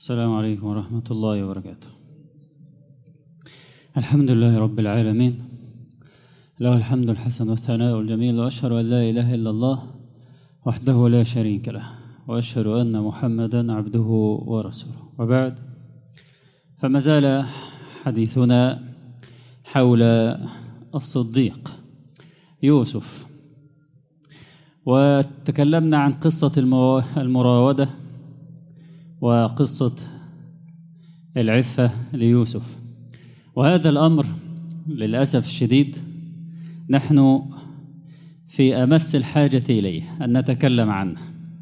السلام عليكم ورحمة الله وبركاته الحمد لله رب العالمين له الحمد الحسن والثناء الجميل وأشهد أن لا إله إلا الله وحده لا شريك له وأشهد أن محمدا عبده ورسوله وبعد فما زال حديثنا حول الصديق يوسف وتكلمنا عن قصة المراودة وقصة العفة ليوسف وهذا الأمر للأسف الشديد نحن في أمس الحاجة إليه أن نتكلم عنه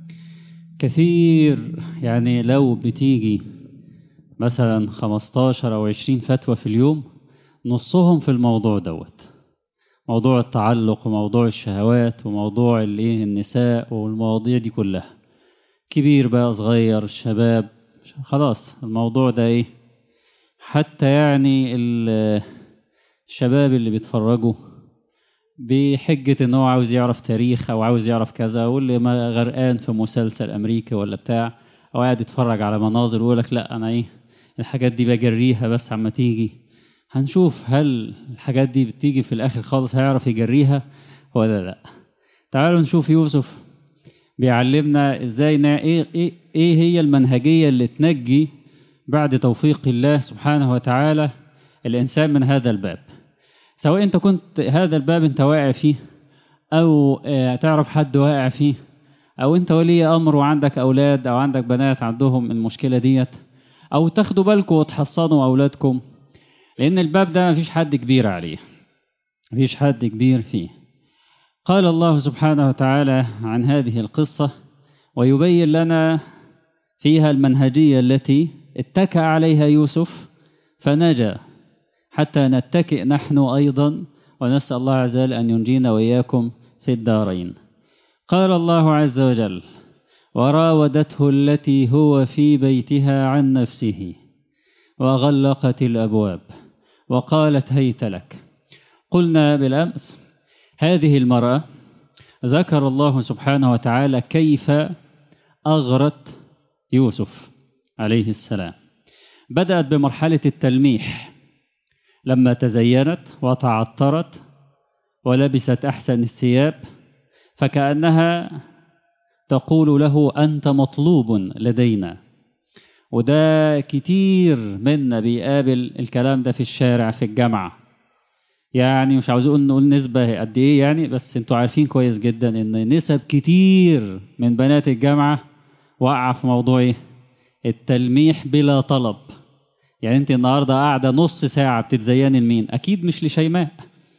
كثير يعني لو بتيجي مثلا 15 أو 20 فتوى في اليوم نصهم في الموضوع دوت موضوع التعلق وموضوع الشهوات وموضوع الايه النساء والمواضيع دي كلها كبير بقى صغير شباب خلاص الموضوع ده ايه حتى يعني الشباب اللي بيتفرجوا بحجة ان هو عاوز يعرف تاريخ او عاوز يعرف كذا واللي ما غرقان في مسلسل امريكي ولا بتاع او قاعد يتفرج على مناظر ويقول لك لا انا ايه الحاجات دي بجريها بس عما تيجي هنشوف هل الحاجات دي بتيجي في الاخر خالص هيعرف يجريها ولا لا تعالوا نشوف يوسف بيعلمنا ازاي ايه, ايه, ايه هي المنهجية اللي تنجي بعد توفيق الله سبحانه وتعالى الانسان من هذا الباب سواء انت كنت هذا الباب انت واقع فيه او تعرف حد واقع فيه او انت ولي امر وعندك اولاد او عندك بنات عندهم المشكلة ديت او تاخدوا بالكم وتحصنوا اولادكم لان الباب ده مفيش حد كبير عليه مفيش حد كبير فيه قال الله سبحانه وتعالى عن هذه القصة ويبين لنا فيها المنهجية التي اتكأ عليها يوسف فنجا حتى نتكئ نحن أيضا ونسأل الله عز وجل أن ينجينا وإياكم في الدارين قال الله عز وجل وراودته التي هو في بيتها عن نفسه وغلقت الأبواب وقالت هيت لك قلنا بالأمس هذه المرأة ذكر الله سبحانه وتعالى كيف أغرت يوسف عليه السلام بدأت بمرحلة التلميح لما تزينت وتعطرت ولبست أحسن الثياب فكأنها تقول له أنت مطلوب لدينا وده كتير منا بيقابل الكلام ده في الشارع في الجامعة يعني مش عاوز اقول نقول نسبة قد ايه يعني بس انتوا عارفين كويس جدا ان نسب كتير من بنات الجامعة وقع في موضوع ايه التلميح بلا طلب يعني انت النهاردة قاعدة نص ساعة بتتزيني لمين اكيد مش لشيماء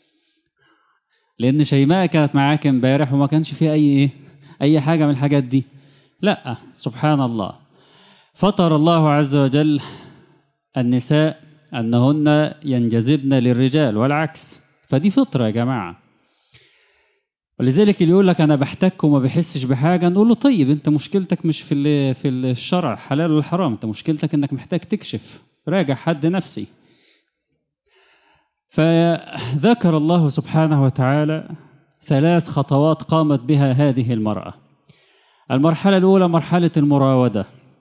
لان شيماء كانت معاك امبارح وما كانش فيه اي ايه اي حاجة من الحاجات دي لا سبحان الله فطر الله عز وجل النساء أنهن ينجذبن للرجال والعكس فدي فطرة يا جماعة ولذلك اللي يقول لك أنا بحتك وما بحسش بحاجة نقول له طيب أنت مشكلتك مش في في الشرع حلال ولا حرام أنت مشكلتك أنك محتاج تكشف راجع حد نفسي فذكر الله سبحانه وتعالى ثلاث خطوات قامت بها هذه المرأة المرحلة الأولى مرحلة المراودة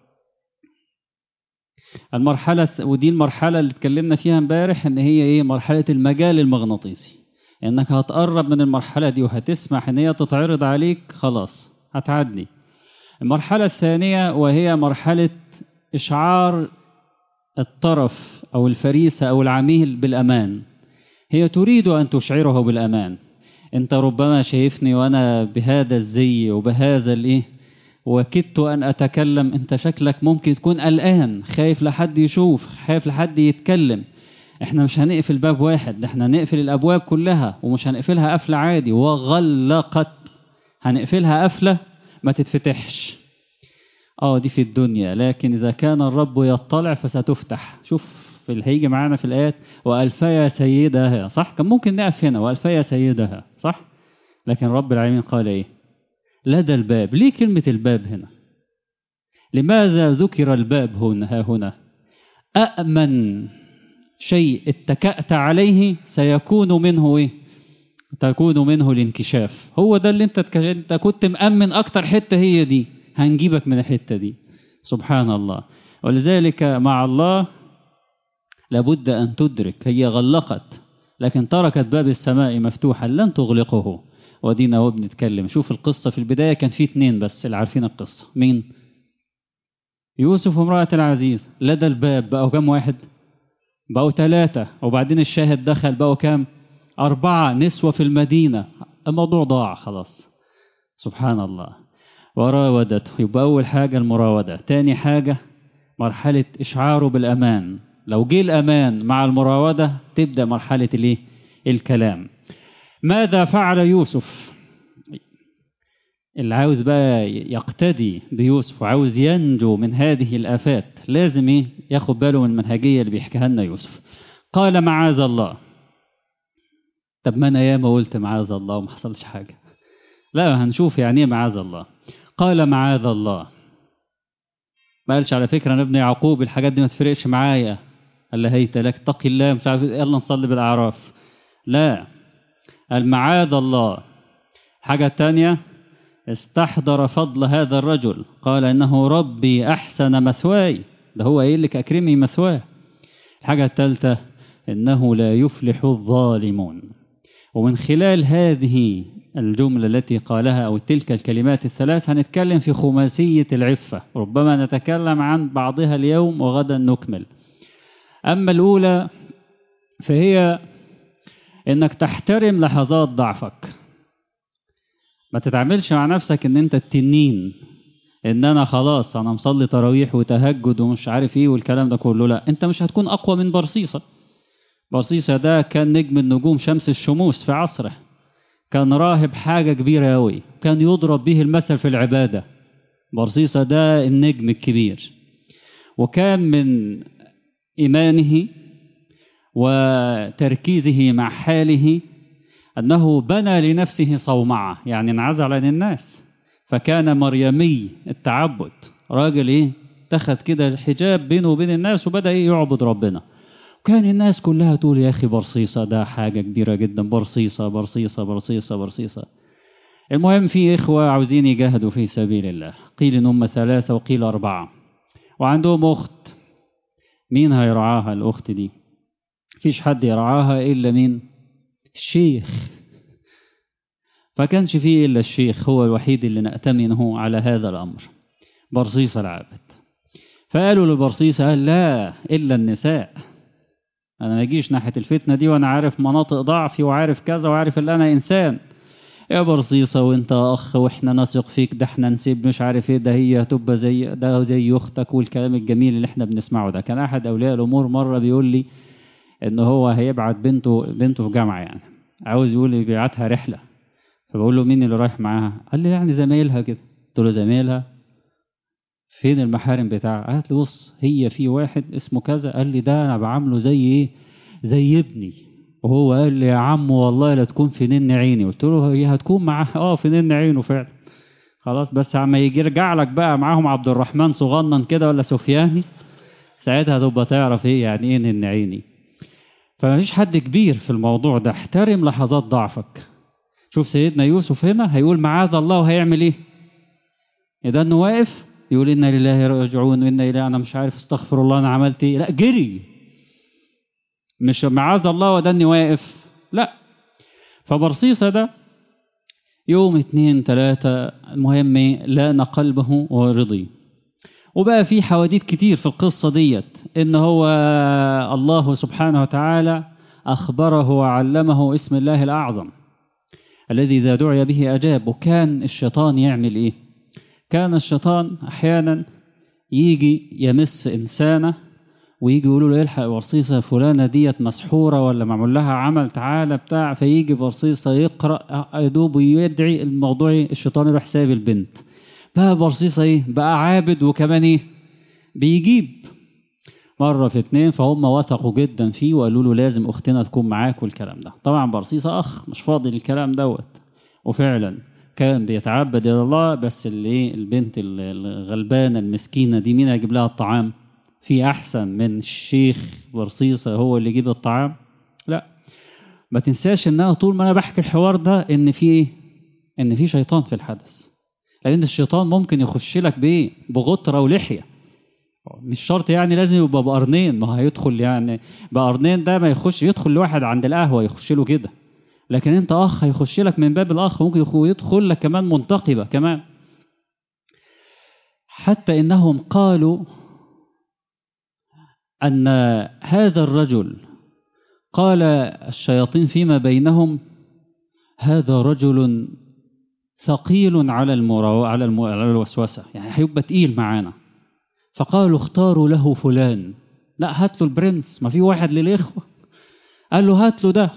المرحلة ودي المرحلة اللي اتكلمنا فيها امبارح ان هي ايه مرحلة المجال المغناطيسي انك هتقرب من المرحلة دي وهتسمح ان هي تتعرض عليك خلاص هتعدي المرحلة الثانية وهي مرحلة اشعار الطرف او الفريسة او العميل بالامان هي تريد ان تشعره بالامان انت ربما شايفني وانا بهذا الزي وبهذا الايه وكدت أن أتكلم أنت شكلك ممكن تكون قلقان خايف لحد يشوف خايف لحد يتكلم احنا مش هنقفل باب واحد احنا هنقفل الأبواب كلها ومش هنقفلها قفلة عادي وغلقت هنقفلها قفلة ما تتفتحش اه دي في الدنيا لكن إذا كان الرب يطلع فستفتح شوف في اللي هيجي معانا في الآيات وألفيا سيدها صح كان ممكن نقف هنا وألفيا سيدها صح لكن رب العالمين قال ايه لدى الباب ليه كلمة الباب هنا لماذا ذكر الباب هنا ها هنا أأمن شيء اتكأت عليه سيكون منه إيه تكون منه الانكشاف هو ده اللي انت, انت كنت مأمن أكتر حتة هي دي هنجيبك من الحتة دي سبحان الله ولذلك مع الله لابد أن تدرك هي غلقت لكن تركت باب السماء مفتوحا لن تغلقه ودينا هو بنتكلم شوف القصة في البداية كان في اتنين بس اللي عارفين القصة مين يوسف وامرأة العزيز لدى الباب بقوا كام واحد بقوا ثلاثة وبعدين الشاهد دخل بقوا كام أربعة نسوة في المدينة الموضوع ضاع خلاص سبحان الله وراودته يبقى أول حاجة المراودة تاني حاجة مرحلة إشعاره بالأمان لو جه الأمان مع المراودة تبدأ مرحلة الايه الكلام ماذا فعل يوسف اللي عاوز بقى يقتدي بيوسف وعاوز ينجو من هذه الآفات لازم ايه ياخد باله من المنهجية اللي بيحكيها لنا يوسف قال معاذ الله طب ما انا ياما قلت معاذ الله وما حصلش حاجة لا هنشوف يعني ايه معاذ الله قال معاذ الله ما قالش على فكرة انا ابن يعقوب الحاجات دي ما تفرقش معايا قال له هيت لك اتق الله مش عارف يلا نصلي بالاعراف لا قال معاذ الله حاجة تانية استحضر فضل هذا الرجل قال إنه ربي أحسن مثواي ده هو قايل لك أكرمي مثواه الحاجة الثالثة إنه لا يفلح الظالمون ومن خلال هذه الجملة التي قالها أو تلك الكلمات الثلاث هنتكلم في خماسية العفة ربما نتكلم عن بعضها اليوم وغدا نكمل أما الأولى فهي إنك تحترم لحظات ضعفك ما تتعاملش مع نفسك ان انت التنين ان انا خلاص انا مصلي تراويح وتهجد ومش عارف ايه والكلام ده كله لا انت مش هتكون اقوى من برصيصة برصيصة ده كان نجم النجوم شمس الشموس في عصره كان راهب حاجة كبيرة أوي كان يضرب به المثل في العبادة برصيصة ده النجم الكبير وكان من إيمانه وتركيزه مع حاله أنه بنى لنفسه صومعة يعني انعزل عن الناس فكان مريمي التعبد راجل إيه اتخذ كده الحجاب بينه وبين الناس وبدأ إيه يعبد ربنا وكان الناس كلها تقول يا أخي برصيصة ده حاجة كبيرة جدا برصيصة برصيصة برصيصة برصيصة المهم في إخوة عاوزين يجاهدوا في سبيل الله قيل إن هم ثلاثة وقيل أربعة وعندهم أخت مين هيرعاها الأخت دي فيش حد يرعاها إلا مين الشيخ فكانش فيه إلا الشيخ هو الوحيد اللي نأتمنه على هذا الأمر برصيص العابد فقالوا لبرصيص قال لا إلا النساء أنا ما أجيش ناحية الفتنة دي وأنا عارف مناطق ضعفي وعارف كذا وعارف إن أنا إنسان يا برصيصة وانت أخ وإحنا نثق فيك ده إحنا نسيب مش عارف إيه ده هي هتبقى زي ده زي أختك والكلام الجميل اللي إحنا بنسمعه ده كان أحد أولياء الأمور مرة بيقول لي إن هو هيبعت بنته بنته في جامعة يعني عاوز يقول يبعتها رحلة فبقول له مين اللي رايح معاها قال لي يعني زمايلها كده قلت له زمايلها فين المحارم بتاعها قالت لي بص هي في واحد اسمه كذا قال لي ده انا بعامله زي ايه زي ابني وهو قال لي يا عم والله لا تكون في نن عيني قلت له هي هتكون معاه اه في نن عينه فعلا خلاص بس عما يجي يرجع لك بقى معاهم عبد الرحمن صغنن كده ولا سفياني ساعتها تبقى تعرف ايه يعني ايه نن عيني فما فيش حد كبير في الموضوع ده احترم لحظات ضعفك شوف سيدنا يوسف هنا هيقول معاذ الله وهيعمل ايه اذا انه واقف يقول انا لله راجعون وانا اليه انا مش عارف استغفر الله انا عملت ايه لا جري مش معاذ الله وده اني واقف لا فبرصيصة ده يوم اتنين تلاتة المهم لان قلبه ورضي وبقى في حواديت كتير في القصة ديت ان هو الله سبحانه وتعالى اخبره وعلمه اسم الله الاعظم الذي إذا دعي به أجاب وكان الشيطان يعمل إيه كان الشيطان أحيانا يجي يمس إنسانة ويجي يقولوا له الحق برصيصة فلانة ديت مسحورة ولا معمول لها عمل تعالى بتاع فيجي برصيصة يقرأ يدوب ويدعي الموضوع الشيطان يروح سايب البنت بقى برصيصة إيه بقى عابد وكمان إيه بيجيب مرة في اتنين فهم وثقوا جدا فيه وقالوا له لازم أختنا تكون معاك والكلام ده طبعا برصيصة أخ مش فاضي للكلام دوت وفعلا كان بيتعبد إلى الله بس اللي البنت الغلبانة المسكينة دي مين هيجيب لها الطعام في أحسن من الشيخ برصيصة هو اللي يجيب الطعام لا ما تنساش إنها طول ما أنا بحكي الحوار ده إن في إيه إن في شيطان في الحدث لأن الشيطان ممكن يخش لك بإيه بغطرة ولحية مش شرط يعني لازم يبقى بقرنين ما هو هيدخل يعني بقرنين ده ما يخش يدخل لواحد عند القهوة يخش له كده لكن انت اخ هيخش لك من باب الاخ ممكن يدخل لك كمان منتقبة كمان حتى انهم قالوا ان هذا الرجل قال الشياطين فيما بينهم هذا رجل ثقيل على المرو... على, الم... على الوسوسة يعني هيبقى تقيل معانا فقالوا اختاروا له فلان لا هات له البرنس ما في واحد للإخوة قال له هات له ده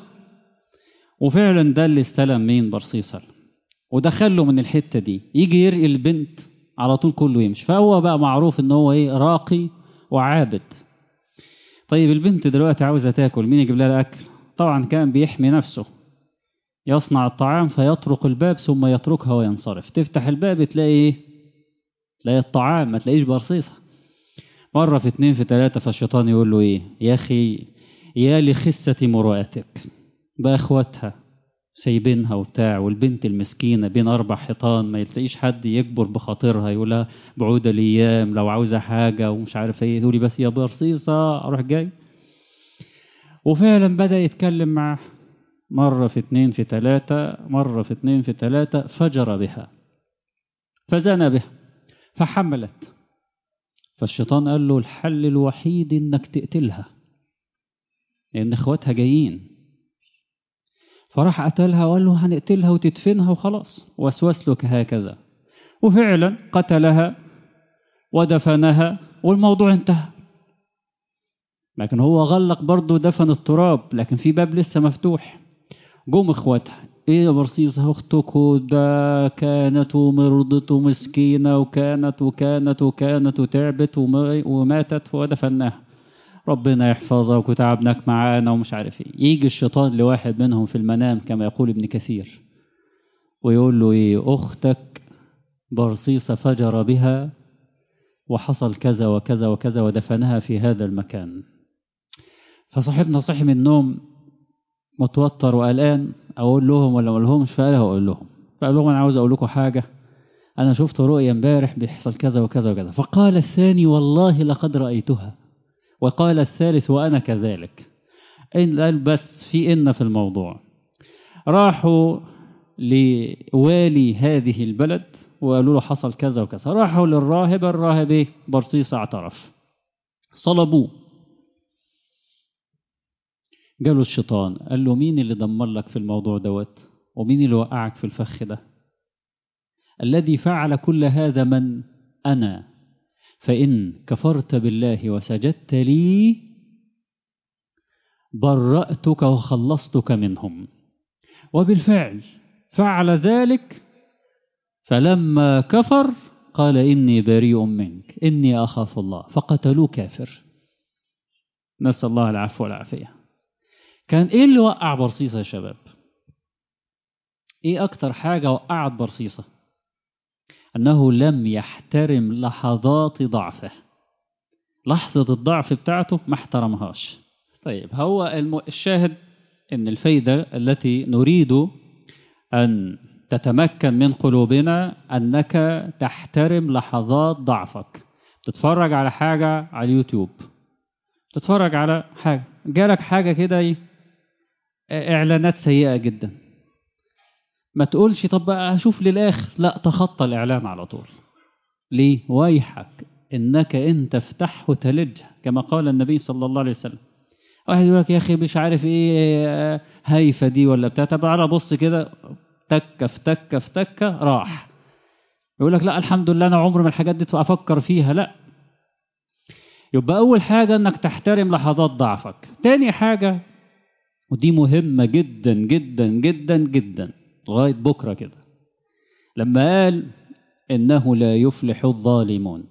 وفعلا ده اللي استلم مين برصيصة ودخل له من الحتة دي يجي يرقي البنت على طول كله يمشي فهو بقى معروف ان هو ايه راقي وعابد طيب البنت دلوقتي عاوزة تاكل مين يجيب لها الأكل طبعا كان بيحمي نفسه يصنع الطعام فيطرق الباب ثم يتركها وينصرف تفتح الباب تلاقي ايه تلاقي الطعام ما تلاقيش برصيصة مرة في اتنين في تلاتة فالشيطان يقول له ايه يا اخي يا لخسة مروءتك بقى اخواتها سايبينها وبتاع والبنت المسكينة بين أربع حيطان ما يتلاقيش حد يكبر بخاطرها يقولها بعود الأيام لو عاوزة حاجة ومش عارف ايه تقولي بس يا برصيصة أروح جاي وفعلا بدأ يتكلم معاه مرة في اتنين في تلاتة مرة في اتنين في تلاتة فجر بها فزنى بها فحملت فالشيطان قال له الحل الوحيد انك تقتلها لان اخواتها جايين فراح قتلها وقال له هنقتلها وتدفنها وخلاص وسوس له هكذا وفعلا قتلها ودفنها والموضوع انتهى لكن هو غلق برضه دفن التراب لكن في باب لسه مفتوح جم اخواتها ايه يا برصيصة اختك ده كانت ومرضت ومسكينة وكانت وكانت وكانت وتعبت وماتت ودفناها ربنا يحفظك وتعبناك معانا ومش عارف ايه يجي الشيطان لواحد منهم في المنام كما يقول ابن كثير ويقول له ايه اختك برصيصة فجر بها وحصل كذا وكذا وكذا ودفنها في هذا المكان فصاحبنا صحي من النوم متوتر وقلقان اقول لهم ولا ما لهمش فقال اقول لهم فقال لهم انا عاوز اقول لكم حاجه انا شفت رؤيا امبارح بيحصل كذا وكذا وكذا فقال الثاني والله لقد رايتها وقال الثالث وانا كذلك ان قال بس في ان في الموضوع راحوا لوالي هذه البلد وقالوا له حصل كذا وكذا راحوا للراهب الراهب ايه برصيص اعترف صلبوه جاله الشيطان قال له مين اللي دمر لك في الموضوع دوت ومين اللي وقعك في الفخ ده الذي فعل كل هذا من أنا فإن كفرت بالله وسجدت لي برأتك وخلصتك منهم وبالفعل فعل ذلك فلما كفر قال إني بريء منك إني أخاف الله فقتلوه كافر نسأل الله العفو والعافية كان ايه اللي وقع برصيصة يا شباب ايه اكتر حاجة وقعت برصيصة انه لم يحترم لحظات ضعفه لحظة الضعف بتاعته ما احترمهاش طيب هو الم... الشاهد ان الفايدة التي نريد ان تتمكن من قلوبنا انك تحترم لحظات ضعفك تتفرج على حاجة على اليوتيوب تتفرج على حاجة جالك حاجة كده ايه اعلانات سيئة جدا ما تقولش طب بقى هشوف للاخر لا تخطى الاعلان على طول ليه ويحك انك ان تفتحه تلجه كما قال النبي صلى الله عليه وسلم واحد يقول لك يا اخي مش عارف ايه هايفه دي ولا بتاع طب على بص كده تكه في تكه في تكه راح يقول لك لا الحمد لله انا عمري ما الحاجات دي افكر فيها لا يبقى اول حاجه انك تحترم لحظات ضعفك تاني حاجه ودي مهمة جدا جدا جدا جدا لغاية بكرة كده لما قال إنه لا يفلح الظالمون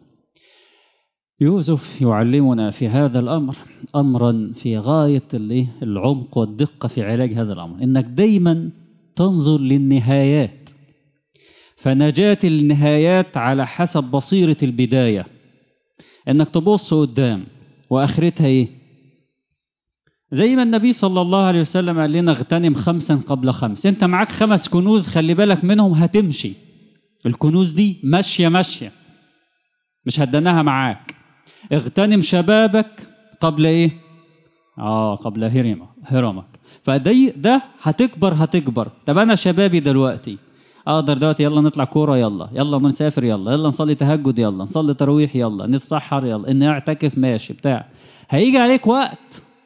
يوسف يعلمنا في هذا الأمر أمرا في غاية العمق والدقة في علاج هذا الأمر إنك دايما تنظر للنهايات فنجاة النهايات على حسب بصيرة البداية إنك تبص قدام وآخرتها إيه زي ما النبي صلى الله عليه وسلم قال لنا اغتنم خمسا قبل خمس انت معاك خمس كنوز خلي بالك منهم هتمشي الكنوز دي ماشية ماشية مش هدناها معاك اغتنم شبابك قبل ايه اه قبل هرمك هرمك فدي ده هتكبر هتكبر طب انا شبابي دلوقتي اقدر دلوقتي يلا نطلع كوره يلا يلا نسافر يلا يلا نصلي تهجد يلا نصلي تراويح يلا نتسحر يلا اني اعتكف ماشي بتاع هيجي عليك وقت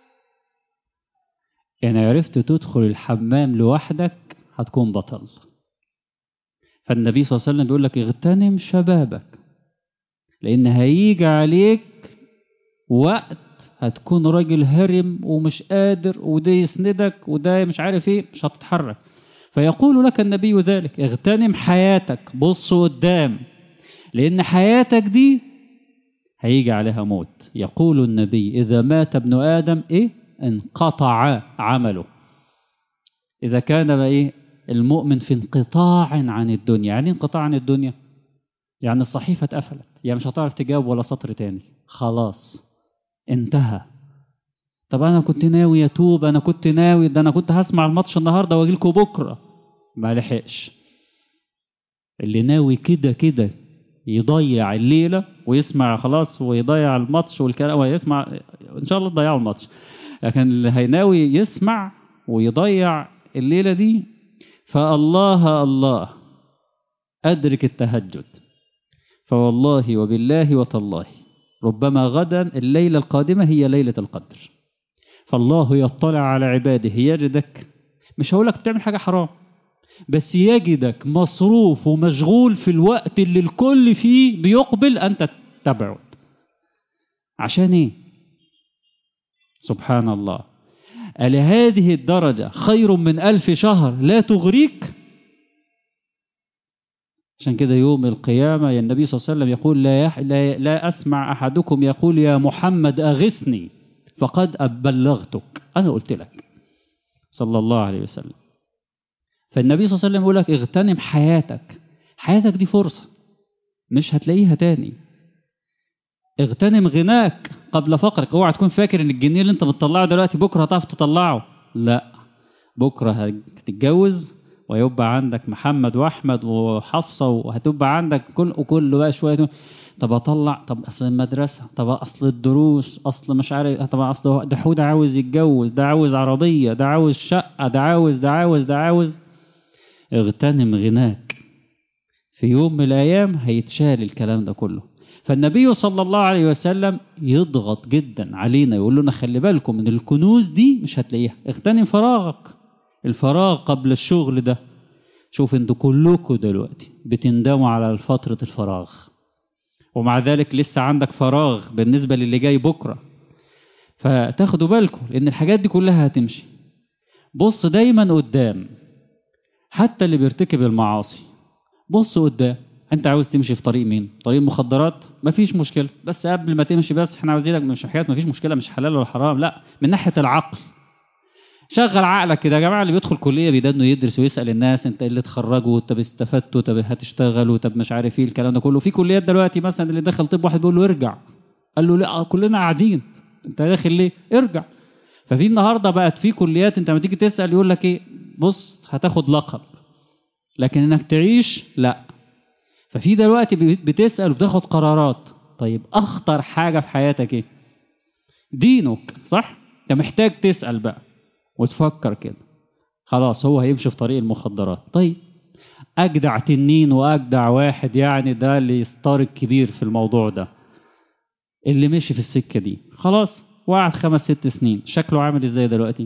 يعني عرفت تدخل الحمام لوحدك هتكون بطل فالنبي صلى الله عليه وسلم بيقول لك اغتنم شبابك لان هيجي عليك وقت هتكون راجل هرم ومش قادر وده يسندك وده مش عارف ايه مش هتتحرك فيقول لك النبي ذلك اغتنم حياتك بص قدام لان حياتك دي هيجي عليها موت يقول النبي اذا مات ابن ادم ايه انقطع عمله اذا كان ايه المؤمن في انقطاع عن الدنيا يعني انقطاع عن الدنيا يعني الصحيفه اتقفلت يعني مش هتعرف تجاوب ولا سطر تاني خلاص انتهى طب انا كنت ناوي اتوب انا كنت ناوي ده انا كنت هسمع الماتش النهارده واجي لكم بكره ما لحقش اللي ناوي كده كده يضيع الليله ويسمع خلاص ويضيع الماتش والكلام ويسمع ان شاء الله تضيعوا الماتش لكن اللي هيناوي يسمع ويضيع الليله دي فالله الله ادرك التهجد فوالله وبالله وتالله ربما غدا الليلة القادمة هي ليلة القدر فالله يطلع على عباده يجدك مش هقولك بتعمل حاجة حرام بس يجدك مصروف ومشغول في الوقت اللي الكل فيه بيقبل أنت تبعد عشان ايه سبحان الله ألهذه الدرجة خير من ألف شهر لا تغريك عشان كده يوم القيامة يا النبي صلى الله عليه وسلم يقول لا, يح... لا, لا أسمع أحدكم يقول يا محمد أغثني فقد بلغتك أنا قلت لك صلى الله عليه وسلم فالنبي صلى الله عليه وسلم يقول لك اغتنم حياتك حياتك دي فرصة مش هتلاقيها تاني اغتنم غناك قبل فقرك اوعى تكون فاكر ان الجنيه اللي انت بتطلعه دلوقتي بكره هتعرف تطلعه لا بكره هتتجوز ويبقى عندك محمد واحمد وحفصه وهتبقى عندك كل وكل بقى شويه طب اطلع طب اصل المدرسه طب اصل الدروس اصل مش عارف طب اصل ده حود عاوز يتجوز ده عاوز عربيه ده عاوز شقه ده عاوز ده عاوز ده عاوز اغتنم غناك في يوم من الايام هيتشال الكلام ده كله فالنبي صلى الله عليه وسلم يضغط جدا علينا يقول لنا خلي بالكم من الكنوز دي مش هتلاقيها اغتنم فراغك الفراغ قبل الشغل ده شوف انتوا كلكم دلوقتي بتندموا على فترة الفراغ ومع ذلك لسه عندك فراغ بالنسبة للي جاي بكرة فتاخدوا بالكم لأن الحاجات دي كلها هتمشي بص دايما قدام حتى اللي بيرتكب المعاصي بص قدام انت عاوز تمشي في طريق مين طريق المخدرات مفيش مشكلة بس قبل ما تمشي بس احنا عاوزينك مش حياة مفيش مشكلة مش حلال ولا حرام لا من ناحية العقل شغل عقلك كده يا جماعه اللي بيدخل كليه بيدانه يدرس ويسال الناس انت اللي اتخرجوا طب استفدتوا طب هتشتغلوا طب مش عارف ايه الكلام ده كله في كليات دلوقتي مثلا اللي دخل طب واحد بيقول له ارجع قال له لا كلنا قاعدين انت داخل ليه ارجع ففي النهارده بقت في كليات انت لما تيجي تسال يقول لك ايه بص هتاخد لقب لكن انك تعيش لا ففي دلوقتي بتسال وبتاخد قرارات طيب اخطر حاجه في حياتك ايه دينك صح انت محتاج تسال بقى وتفكر كده خلاص هو هيمشي في طريق المخدرات طيب أجدع تنين وأجدع واحد يعني ده اللي يستارك كبير في الموضوع ده اللي مشي في السكة دي خلاص وقعد خمس ست سنين شكله عامل ازاي دلوقتي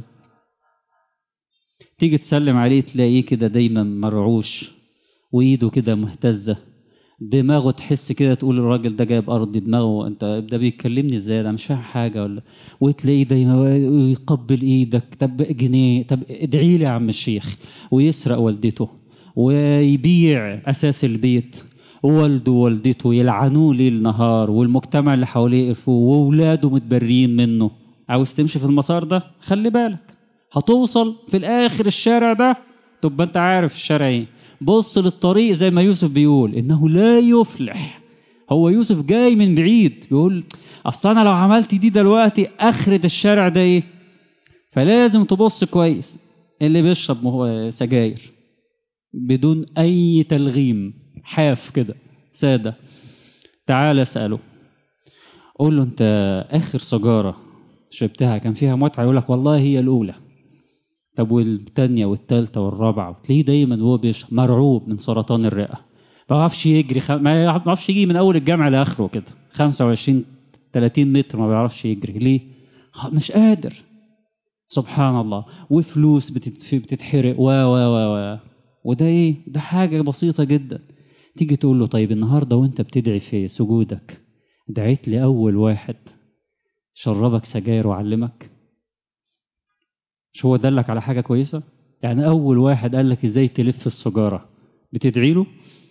تيجي تسلم عليه تلاقيه كده دايما مرعوش وإيده كده مهتزة دماغه تحس كده تقول الراجل ده جايب ارض دماغه انت ده بيكلمني ازاي ده مش فاهم حاجه ولا وتلاقيه دايما يقبل ايدك طب جنيه طب ادعي لي يا عم الشيخ ويسرق والدته ويبيع اساس البيت ووالده ووالدته يلعنوه ليل نهار والمجتمع اللي حواليه يقرفوه واولاده متبرين منه عاوز تمشي في المسار ده خلي بالك هتوصل في الاخر الشارع ده تبقى انت عارف الشارع ايه بص للطريق زي ما يوسف بيقول انه لا يفلح هو يوسف جاي من بعيد بيقول اصل انا لو عملت دي دلوقتي اخرة الشارع ده ايه فلازم تبص كويس اللي بيشرب سجاير بدون اي تلغيم حاف كده سادة تعال اسأله قول له انت اخر سيجاره شربتها كان فيها متعه يقول لك والله هي الاولى طب والتانية والتالتة والرابعة تلاقيه دايما وهو بيشرب مرعوب من سرطان الرئة ما بيعرفش يجري خ... ما يعرفش يجي من أول الجامع لآخره كده 25 30 متر ما بيعرفش يجري ليه؟ مش قادر سبحان الله وفلوس بتت... بتتحرق و و و و وده ايه؟ ده حاجة بسيطة جدا تيجي تقول له طيب النهاردة وانت بتدعي في سجودك دعيت لي أول واحد شربك سجاير وعلمك مش هو دلك على حاجة كويسة يعني أول واحد قال لك إزاي تلف السجارة بتدعي له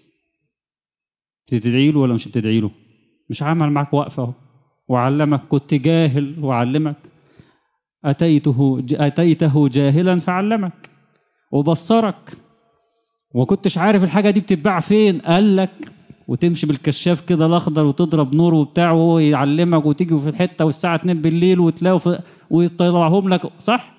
بتدعي له ولا مش بتدعي له مش عمل معك وقفة اهو وعلمك كنت جاهل وعلمك أتيته أتيته جاهلا فعلمك وبصرك وكنتش عارف الحاجة دي بتتباع فين قال لك وتمشي بالكشاف كده الأخضر وتضرب نور وبتاع وهو يعلمك وتيجي في الحتة والساعة 2 بالليل وتلاقوا في ويطلعهم لك صح؟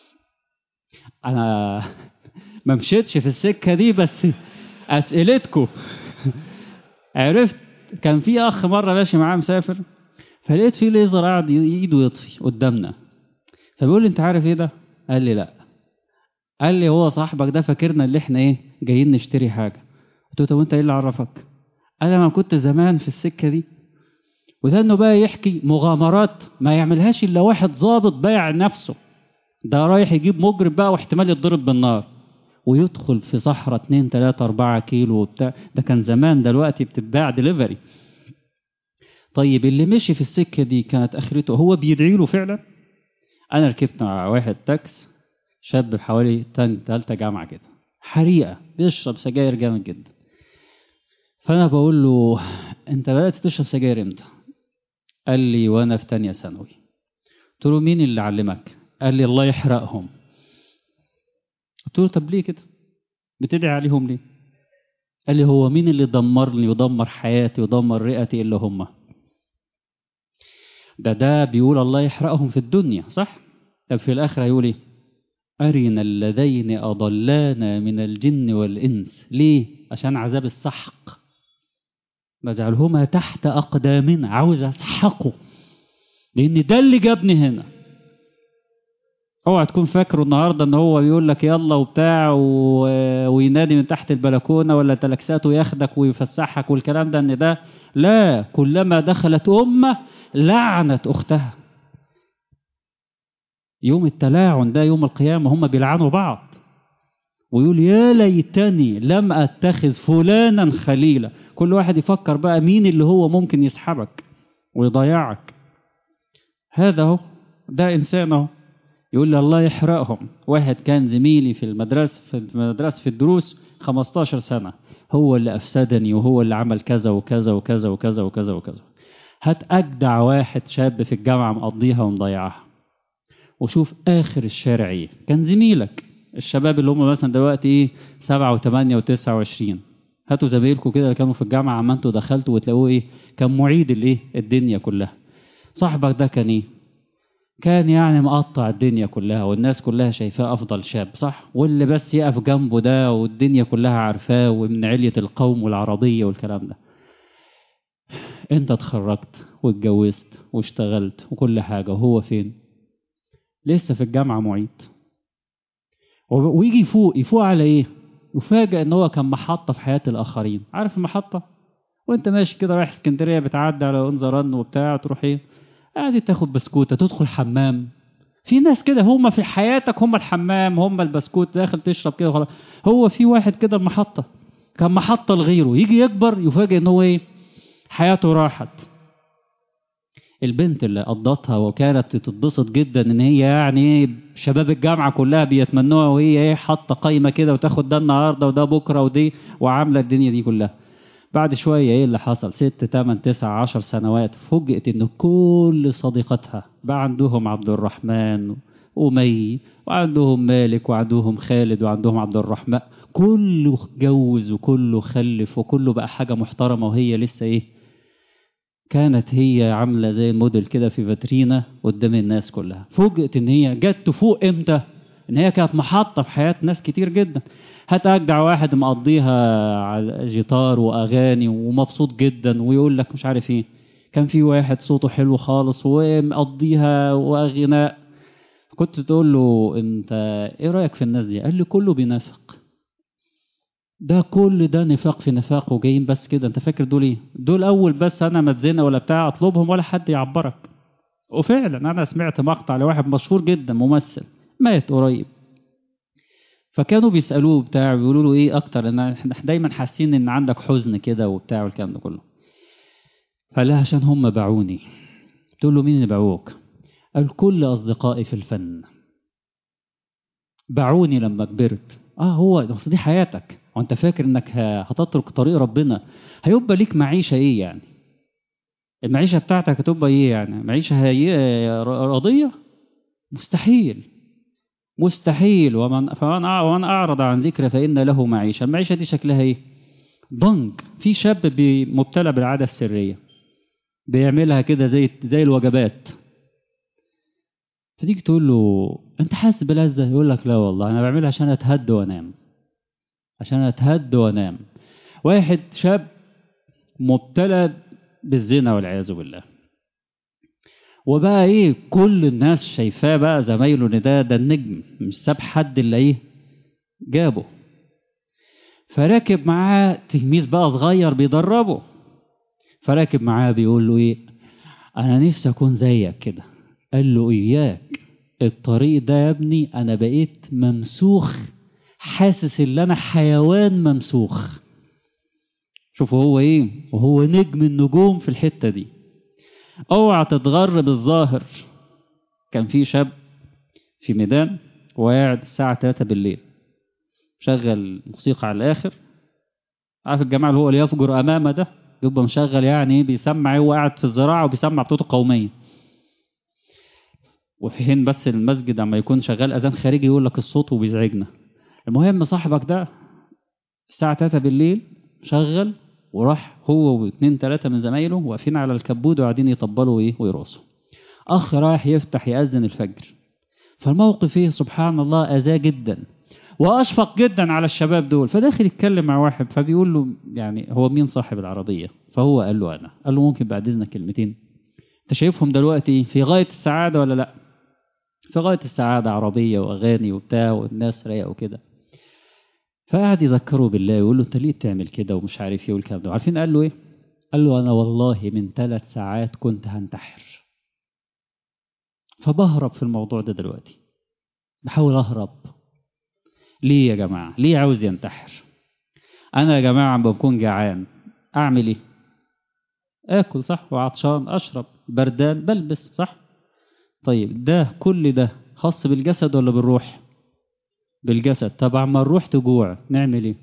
انا ما مشيتش في السكه دي بس اسئلتكم عرفت كان في اخ مره ماشي معاه مسافر فلقيت في ليزر قاعد ايده يطفي قدامنا فبيقول لي انت عارف ايه ده قال لي لا قال لي هو صاحبك ده فاكرنا اللي احنا ايه جايين نشتري حاجه قلت له طب انت ايه اللي عرفك قال انا كنت زمان في السكه دي وده انه بقى يحكي مغامرات ما يعملهاش الا واحد ظابط بايع نفسه ده رايح يجيب مجرم بقى واحتمال يتضرب بالنار ويدخل في صحراء 2 3 4 كيلو وبتاع ده كان زمان دلوقتي بتتباع دليفري طيب اللي مشي في السكه دي كانت اخرته هو بيدعي له فعلا انا ركبت مع واحد تاكس شاب بحوالي ثالثه جامعه كده حريقه بيشرب سجاير جامد جدا فانا بقول له انت بدات تشرب سجاير امتى قال لي وانا في تانية ثانوي قلت له مين اللي علمك قال لي الله يحرقهم قلت له طب ليه كده بتدعي عليهم ليه قال لي هو مين اللي دمرني ودمر حياتي ودمر رئتي الا هم ده ده بيقول الله يحرقهم في الدنيا صح طب في الاخره هيقول ايه أرنا اللذين أضلانا من الجن والإنس ليه؟ عشان عذاب السحق بجعلهما تحت أقدامنا عاوز أسحقه لأن ده اللي جابني هنا اوعى تكون فاكره النهارده ان هو بيقول لك يلا وبتاع و... وينادي من تحت البلكونه ولا تلكساته ياخدك ويفسحك والكلام ده ان ده لا كلما دخلت امه لعنت اختها يوم التلاعن ده يوم القيامه هم بيلعنوا بعض ويقول يا ليتني لم اتخذ فلانا خليلا كل واحد يفكر بقى مين اللي هو ممكن يسحبك ويضيعك هذا هو ده انسان اهو يقول لي الله يحرقهم واحد كان زميلي في المدرسة في المدرسة في الدروس 15 سنة هو اللي أفسدني وهو اللي عمل كذا وكذا وكذا وكذا وكذا وكذا هات أجدع واحد شاب في الجامعة مقضيها ومضيعها وشوف آخر الشارع إيه كان زميلك الشباب اللي هم مثلا دلوقتي إيه سبعة وثمانية وتسعة وعشرين هاتوا زمايلكم كده اللي كانوا في الجامعة عما انتوا دخلتوا وتلاقوه إيه كان معيد الإيه الدنيا كلها صاحبك ده كان إيه كان يعني مقطع الدنيا كلها والناس كلها شايفاه أفضل شاب صح واللي بس يقف جنبه ده والدنيا كلها عارفاه ومن علية القوم والعربية والكلام ده انت اتخرجت واتجوزت واشتغلت وكل حاجة وهو فين لسه في الجامعة معيد ويجي يفوق يفوق على ايه يفاجئ ان هو كان محطة في حياة الآخرين عارف المحطة وانت ماشي كده رايح اسكندرية بتعدي على انظران وبتاع تروح ايه قاعد تاخد بسكوتة تدخل حمام في ناس كده هم في حياتك هم الحمام هم البسكوت داخل تشرب كده وخلاص هو في واحد كده محطة كان محطة لغيره يجي يكبر يفاجئ ان هو ايه حياته راحت البنت اللي قضتها وكانت تتبسط جدا ان هي يعني شباب الجامعه كلها بيتمنوها وهي ايه حاطه قايمه كده وتاخد ده النهارده وده بكره ودي وعامله الدنيا دي كلها بعد شويه ايه اللي حصل ست تمن تسع عشر سنوات فوجئت ان كل صديقتها بقى عندهم عبد الرحمن ومي وعندهم مالك وعندهم خالد وعندهم عبد الرحمن كله اتجوز وكله خلف وكله بقى حاجه محترمه وهي لسه ايه كانت هي عاملة زي الموديل كده في فاترينا قدام الناس كلها فوجئت ان هي جت تفوق امتى ان هي كانت محطة في حياة ناس كتير جدا هات اجدع واحد مقضيها على جيتار واغاني ومبسوط جدا ويقول لك مش عارف ايه كان في واحد صوته حلو خالص ومقضيها واغناء كنت تقول له انت ايه رايك في الناس دي قال لي كله بينافق ده كل ده نفاق في نفاق وجايين بس كده انت فاكر دول ايه دول اول بس انا متزنه ولا بتاع اطلبهم ولا حد يعبرك وفعلا انا سمعت مقطع لواحد مشهور جدا ممثل مات قريب فكانوا بيسالوه بتاع بيقولوا له ايه اكتر ان احنا دايما حاسين ان عندك حزن كده وبتاع والكلام ده كله قال لها عشان هم باعوني تقول له مين اللي باعوك قال كل اصدقائي في الفن باعوني لما كبرت اه هو دي حياتك وانت فاكر انك هتترك طريق ربنا هيبقى ليك معيشه ايه يعني المعيشه بتاعتك هتبقى ايه يعني معيشه هي راضيه مستحيل مستحيل ومن فمن ومن اعرض عن ذكر فان له معيشه المعيشه دي شكلها ايه ضنك في شاب مبتلى بالعاده السريه بيعملها كده زي زي الوجبات فتيجي تقول له انت حاسس بلذه يقول لك لا والله انا بعملها عشان اتهد وانام عشان اتهد وانام واحد شاب مبتلى بالزنا والعياذ بالله وبقى ايه كل الناس شايفاه بقى زمايله ان ده ده النجم مش ساب حد اللي ايه جابه فراكب معاه تلميذ بقى صغير بيدربه فراكب معاه بيقول له ايه انا نفسي اكون زيك كده قال له اياك الطريق ده يا ابني انا بقيت ممسوخ حاسس ان انا حيوان ممسوخ شوفوا هو ايه وهو نجم النجوم في الحته دي اوعى تتغر بالظاهر كان في شاب في ميدان وقاعد الساعة 3 بالليل شغل موسيقى على الآخر عارف الجماعة اللي هو اللي يفجر أمامه ده يبقى مشغل يعني بيسمع هو قاعد في الزراعة وبيسمع بتوته قومية وفي حين بس المسجد لما يكون شغال أذان خارجي يقول لك الصوت وبيزعجنا المهم صاحبك ده الساعة 3 بالليل شغل وراح هو واثنين ثلاثة من زمايله واقفين على الكبود وقاعدين يطبلوا ايه ويرقصوا. أخ رايح يفتح يأذن الفجر. فالموقف ايه سبحان الله أذاه جدا. وأشفق جدا على الشباب دول فداخل يتكلم مع واحد فبيقول له يعني هو مين صاحب العربية؟ فهو قال له أنا. قال له ممكن بعد إذنك كلمتين؟ أنت شايفهم دلوقتي في غاية السعادة ولا لأ؟ في غاية السعادة عربية وأغاني وبتاع والناس رايقة وكده. فقعد يذكره بالله يقول له انت ليه بتعمل كده ومش عارف ايه والكلام ده عارفين قال له ايه قال له انا والله من ثلاث ساعات كنت هنتحر فبهرب في الموضوع ده دلوقتي بحاول اهرب ليه يا جماعه ليه عاوز ينتحر انا يا جماعه عم بكون جعان اعمل ايه اكل صح وعطشان اشرب بردان بلبس صح طيب ده كل ده خاص بالجسد ولا بالروح بالجسد طب اما نروح تجوع نعمل ايه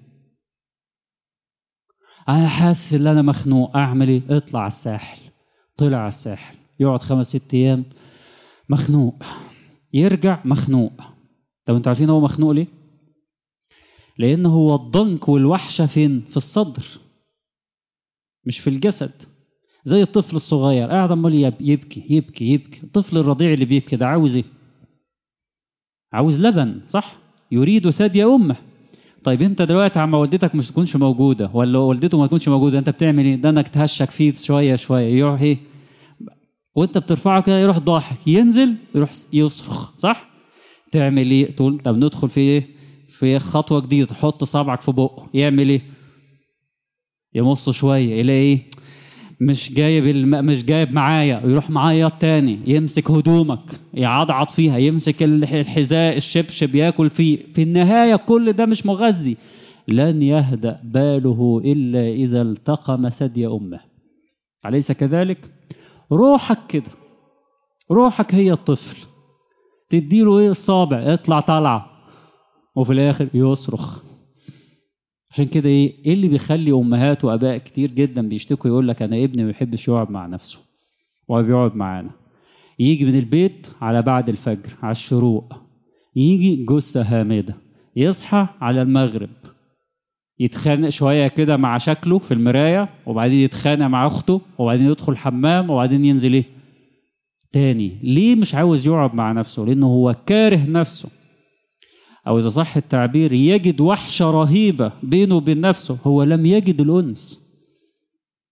انا حاسس ان انا مخنوق اعمل ايه اطلع على الساحل طلع على الساحل يقعد خمس ست ايام مخنوق يرجع مخنوق طب انتوا عارفين هو مخنوق ليه لان هو الضنك والوحشه فين في الصدر مش في الجسد زي الطفل الصغير قاعد عمال يبكي يبكي يبكي الطفل الرضيع اللي بيبكي ده عاوز ايه عاوز لبن صح يريد ثدي امه طيب انت دلوقتي عم والدتك مش تكونش موجوده ولا والدته ما تكونش موجوده انت بتعمل ايه ده انك تهشك فيه شويه شويه يروح ايه وانت بترفعه كده يروح ضاحك ينزل يروح يصرخ صح تعمل ايه تقول طب ندخل في ايه في خطوه جديده تحط صبعك في بقه يعمل ايه يمص شويه يلاقي ايه مش جايب الم... مش جايب معايا يروح معايا تاني يمسك هدومك يعضعض فيها يمسك الحذاء الشبشب ياكل فيه في النهاية كل ده مش مغذي لن يهدأ باله إلا إذا التقم ثدي أمه أليس كذلك روحك كده روحك هي الطفل تديله ايه الصابع يطلع طالعة وفي الآخر يصرخ عشان كده ايه ايه اللي بيخلي امهات واباء كتير جدا بيشتكوا يقول لك انا ابني ما بيحبش يقعد مع نفسه وهو بيقعد معانا يجي من البيت على بعد الفجر على الشروق يجي جثة هامدة يصحى على المغرب يتخانق شوية كده مع شكله في المراية وبعدين يتخانق مع أخته وبعدين يدخل الحمام وبعدين ينزل إيه؟ تاني ليه مش عاوز يقعد مع نفسه؟ لأنه هو كاره نفسه أو إذا صح التعبير يجد وحشة رهيبة بينه وبين نفسه هو لم يجد الأنس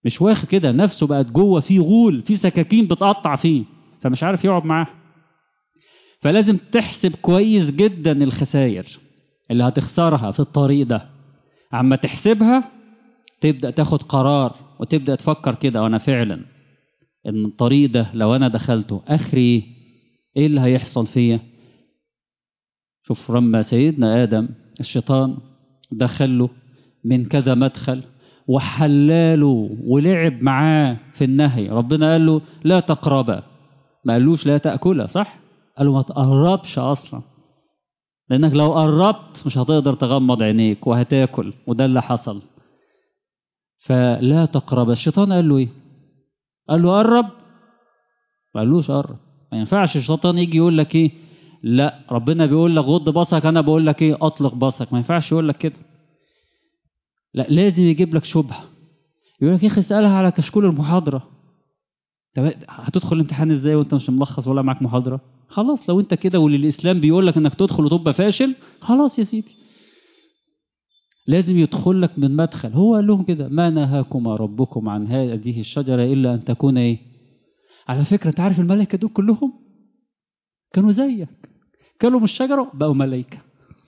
مش واخد كده نفسه بقت جوه فيه غول في سكاكين بتقطع فيه فمش عارف يقعد معاه فلازم تحسب كويس جدا الخسائر اللي هتخسرها في الطريق ده عما تحسبها تبدأ تاخد قرار وتبدأ تفكر كده وانا فعلا ان الطريق ده لو انا دخلته اخري ايه اللي هيحصل فيا شوف لما سيدنا ادم الشيطان دخله من كذا مدخل وحلاله ولعب معاه في النهي ربنا قال له لا تقربا ما قالوش لا تأكلها صح قال له ما تقربش أصلا لأنك لو قربت مش هتقدر تغمض عينيك وهتاكل وده اللي حصل فلا تقرب الشيطان قال له ايه قال له قرب ما قالوش قرب ما ينفعش الشيطان يجي يقول لك ايه لا ربنا بيقول لك غض بصرك انا بقول لك ايه اطلق بصرك ما ينفعش يقول لك كده لا لازم يجيب لك شبهه يقول لك يا اخي اسالها على كشكول المحاضره طب هتدخل الامتحان ازاي وانت مش ملخص ولا معاك محاضره خلاص لو انت كده والاسلام بيقول لك انك تدخل وتبقى فاشل خلاص يا سيدي لازم يدخل لك من مدخل هو قال لهم كده ما نهاكما ربكم عن هذه الشجرة إلا أن تكون إيه على فكرة أنت عارف الملائكة دول كلهم كانوا زيك كانوا من الشجرة بقوا ملائكة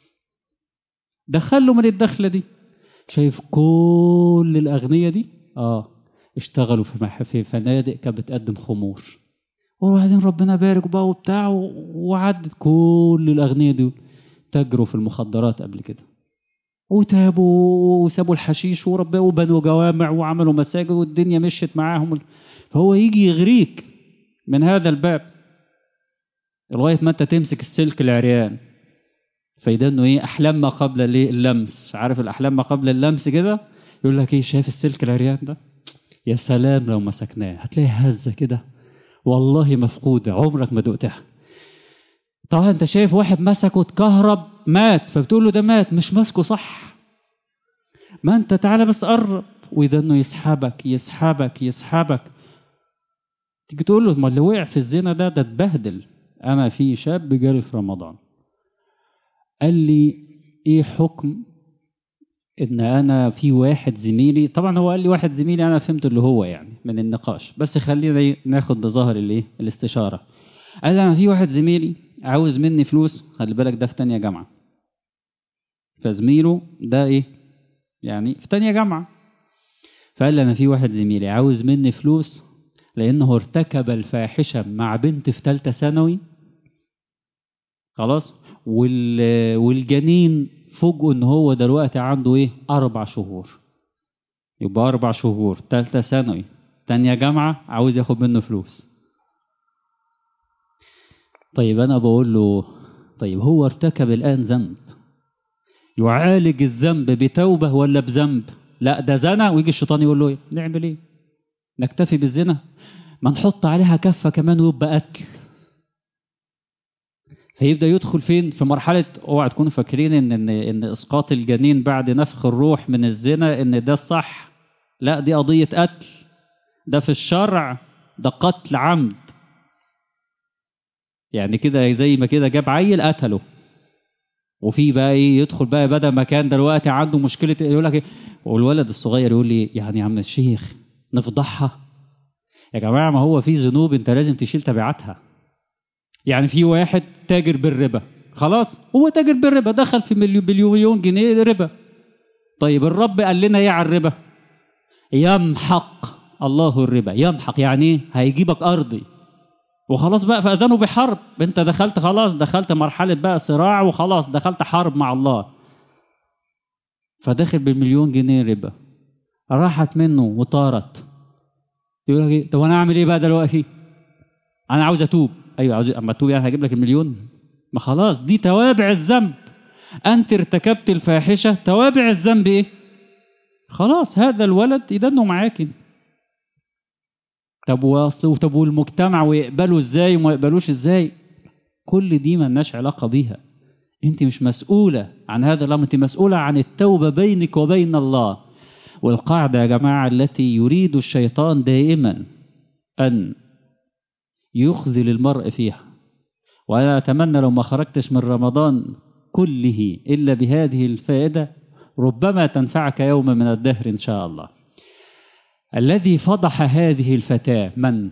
دخلوا من الدخلة دي شايف كل الأغنية دي آه اشتغلوا في مح- في فنادق كانت بتقدم خمور وبعدين ربنا بارك بقى وبتاع وعدت كل الأغنية دي تجروا في المخدرات قبل كده وتابوا وسابوا الحشيش وربوا وبنوا جوامع وعملوا مساجد والدنيا مشت معاهم فهو يجي يغريك من هذا الباب لغايه ما انت تمسك السلك العريان فايده انه ايه احلام ما قبل الايه اللمس عارف الاحلام ما قبل اللمس كده يقول لك ايه شايف السلك العريان ده يا سلام لو مسكناه هتلاقي هزه كده والله مفقوده عمرك ما دقتها طبعا انت شايف واحد مسكه اتكهرب مات فبتقول له ده مات مش ماسكه صح ما انت تعالى بس قرب واذا انه يسحبك يسحبك يسحبك تيجي تقول له ما اللي وقع في الزنا ده ده اتبهدل انا في شاب جالي في رمضان قال لي ايه حكم ان انا في واحد زميلي طبعا هو قال لي واحد زميلي انا فهمت اللي هو يعني من النقاش بس خلينا ناخد بظاهر الايه الاستشاره قال لي انا في واحد زميلي عاوز مني فلوس خلي بالك ده في تانية جامعة فزميله ده ايه يعني في تانية جامعة فقال لي انا في واحد زميلي عاوز مني فلوس لانه ارتكب الفاحشة مع بنت في تالتة ثانوي خلاص وال والجنين فوجئوا ان هو دلوقتي عنده ايه اربع شهور يبقى اربع شهور تالتة ثانوي تانية جامعة عاوز ياخد منه فلوس طيب أنا بقول له طيب هو ارتكب الآن ذنب يعالج الذنب بتوبة ولا بذنب لا ده زنا ويجي الشيطان يقول له إيه؟ نعمل ايه نكتفي بالزنا ما نحط عليها كفة كمان ويبقى قتل فيبدأ يدخل فين في مرحلة اوعى تكونوا فاكرين ان ان ان اسقاط الجنين بعد نفخ الروح من الزنا ان ده الصح لا دي قضية قتل ده في الشرع ده قتل عمد يعني كده زي ما كده جاب عيل قتله وفي بقى ايه يدخل بقى بدل ما كان دلوقتي عنده مشكله يقول لك ايه والولد الصغير يقول لي يعني يا عم الشيخ نفضحها يا جماعه ما هو في ذنوب انت لازم تشيل تبعاتها يعني في واحد تاجر بالربا خلاص هو تاجر بالربا دخل في مليون بليون جنيه ربا طيب الرب قال لنا ايه على الربا يمحق الله الربا يمحق يعني ايه هيجيبك ارضي وخلاص بقى فأذنوا بحرب انت دخلت خلاص دخلت مرحلة بقى صراع وخلاص دخلت حرب مع الله فداخل بالمليون جنيه ربا راحت منه وطارت يقول لك إيه؟ طب انا اعمل ايه بقى دلوقتي انا عاوز اتوب ايوه عاوز اما اتوب يعني هجيب لك المليون ما خلاص دي توابع الذنب انت ارتكبت الفاحشه توابع الذنب ايه خلاص هذا الولد يدنه معاك طب واصل طب والمجتمع ويقبلوا ازاي وما يقبلوش ازاي كل دي ملناش علاقه بيها انت مش مسؤوله عن هذا الامر انت مسؤوله عن التوبه بينك وبين الله والقاعده يا جماعه التي يريد الشيطان دائما ان يخذل المرء فيها وانا اتمنى لو ما خرجتش من رمضان كله الا بهذه الفائده ربما تنفعك يوم من الدهر ان شاء الله الذي فضح هذه الفتاة من؟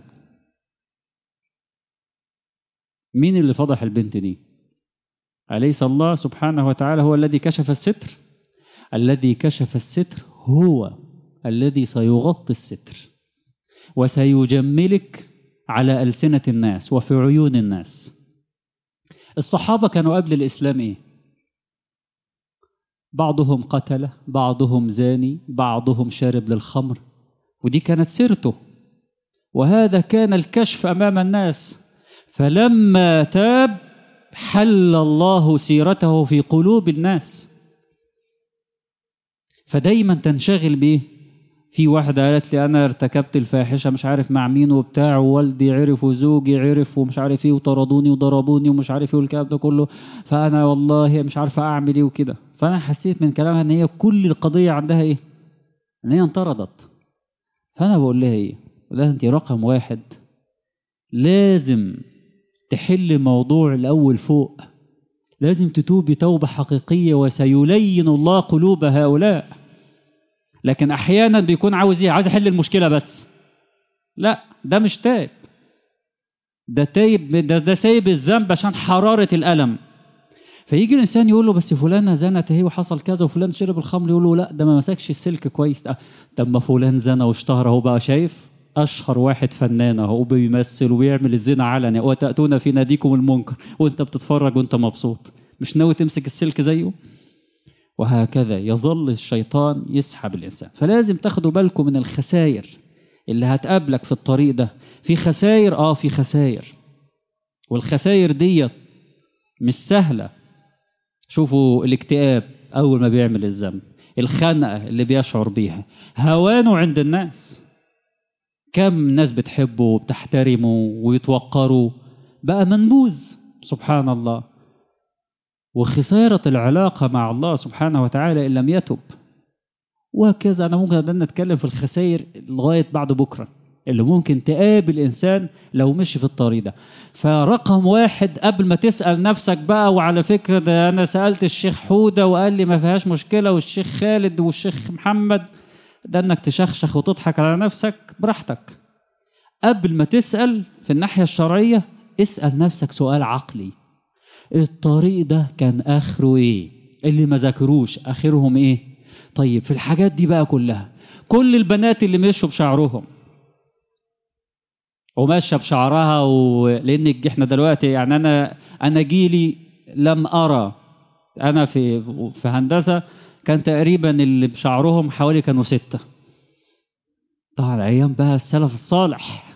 مين اللي فضح البنت دي؟ أليس الله سبحانه وتعالى هو الذي كشف الستر؟ الذي كشف الستر هو الذي سيغطي الستر وسيجملك على ألسنة الناس وفي عيون الناس الصحابة كانوا قبل الإسلام إيه؟ بعضهم قتل بعضهم زاني بعضهم شارب للخمر ودي كانت سيرته وهذا كان الكشف أمام الناس فلما تاب حل الله سيرته في قلوب الناس فدايما تنشغل بيه في واحدة قالت لي أنا ارتكبت الفاحشة مش عارف مع مين وبتاع ووالدي عرف وزوجي عرف ومش عارف ايه وطردوني وضربوني ومش عارف ايه والكلام ده كله فأنا والله مش عارفة أعمل ايه وكده فأنا حسيت من كلامها إن هي كل القضية عندها ايه؟ إن هي انطردت فأنا بقول لها ايه؟ لا أنت رقم واحد لازم تحل موضوع الأول فوق لازم تتوبي توبة حقيقية وسيلين الله قلوب هؤلاء لكن أحيانا بيكون عاوز إيه عاوز يحل المشكلة بس لا ده مش تائب ده تايب ده, ده سايب الذنب عشان حرارة الألم فيجي الإنسان يقول له بس فلانة زنت اهي وحصل كذا وفلان شرب الخمر يقول له لا ده ما مسكش السلك كويس طب ما فلان زنى واشتهر اهو بقى شايف أشهر واحد فنان اهو بيمثل وبيعمل الزنا علني وتأتون في ناديكم المنكر وأنت بتتفرج وأنت مبسوط مش ناوي تمسك السلك زيه وهكذا يظل الشيطان يسحب الإنسان فلازم تاخدوا بالكم من الخسائر اللي هتقابلك في الطريق ده في خسائر آه في خسائر والخسائر دي مش سهلة شوفوا الاكتئاب أول ما بيعمل الذنب الخنقة اللي بيشعر بيها هوانه عند الناس كم ناس بتحبه وبتحترمه ويتوقروا بقى منبوذ سبحان الله وخسارة العلاقة مع الله سبحانه وتعالى إن لم يتب وهكذا أنا ممكن أن نتكلم في الخسائر لغاية بعد بكرة اللي ممكن تقابل إنسان لو مشي في الطريق ده فرقم واحد قبل ما تسأل نفسك بقى وعلى فكرة ده أنا سألت الشيخ حودة وقال لي ما فيهاش مشكلة والشيخ خالد والشيخ محمد ده انك تشخشخ وتضحك على نفسك براحتك قبل ما تسأل في الناحية الشرعية اسأل نفسك سؤال عقلي الطريق ده كان آخره ايه اللي ما ذاكروش آخرهم ايه طيب في الحاجات دي بقى كلها كل البنات اللي مشوا بشعرهم وماشيه بشعرها و... لان احنا دلوقتي يعني انا انا جيلي لم ارى انا في في هندسه كان تقريبا اللي بشعرهم حوالي كانوا ستة طبعا ايام بقى السلف الصالح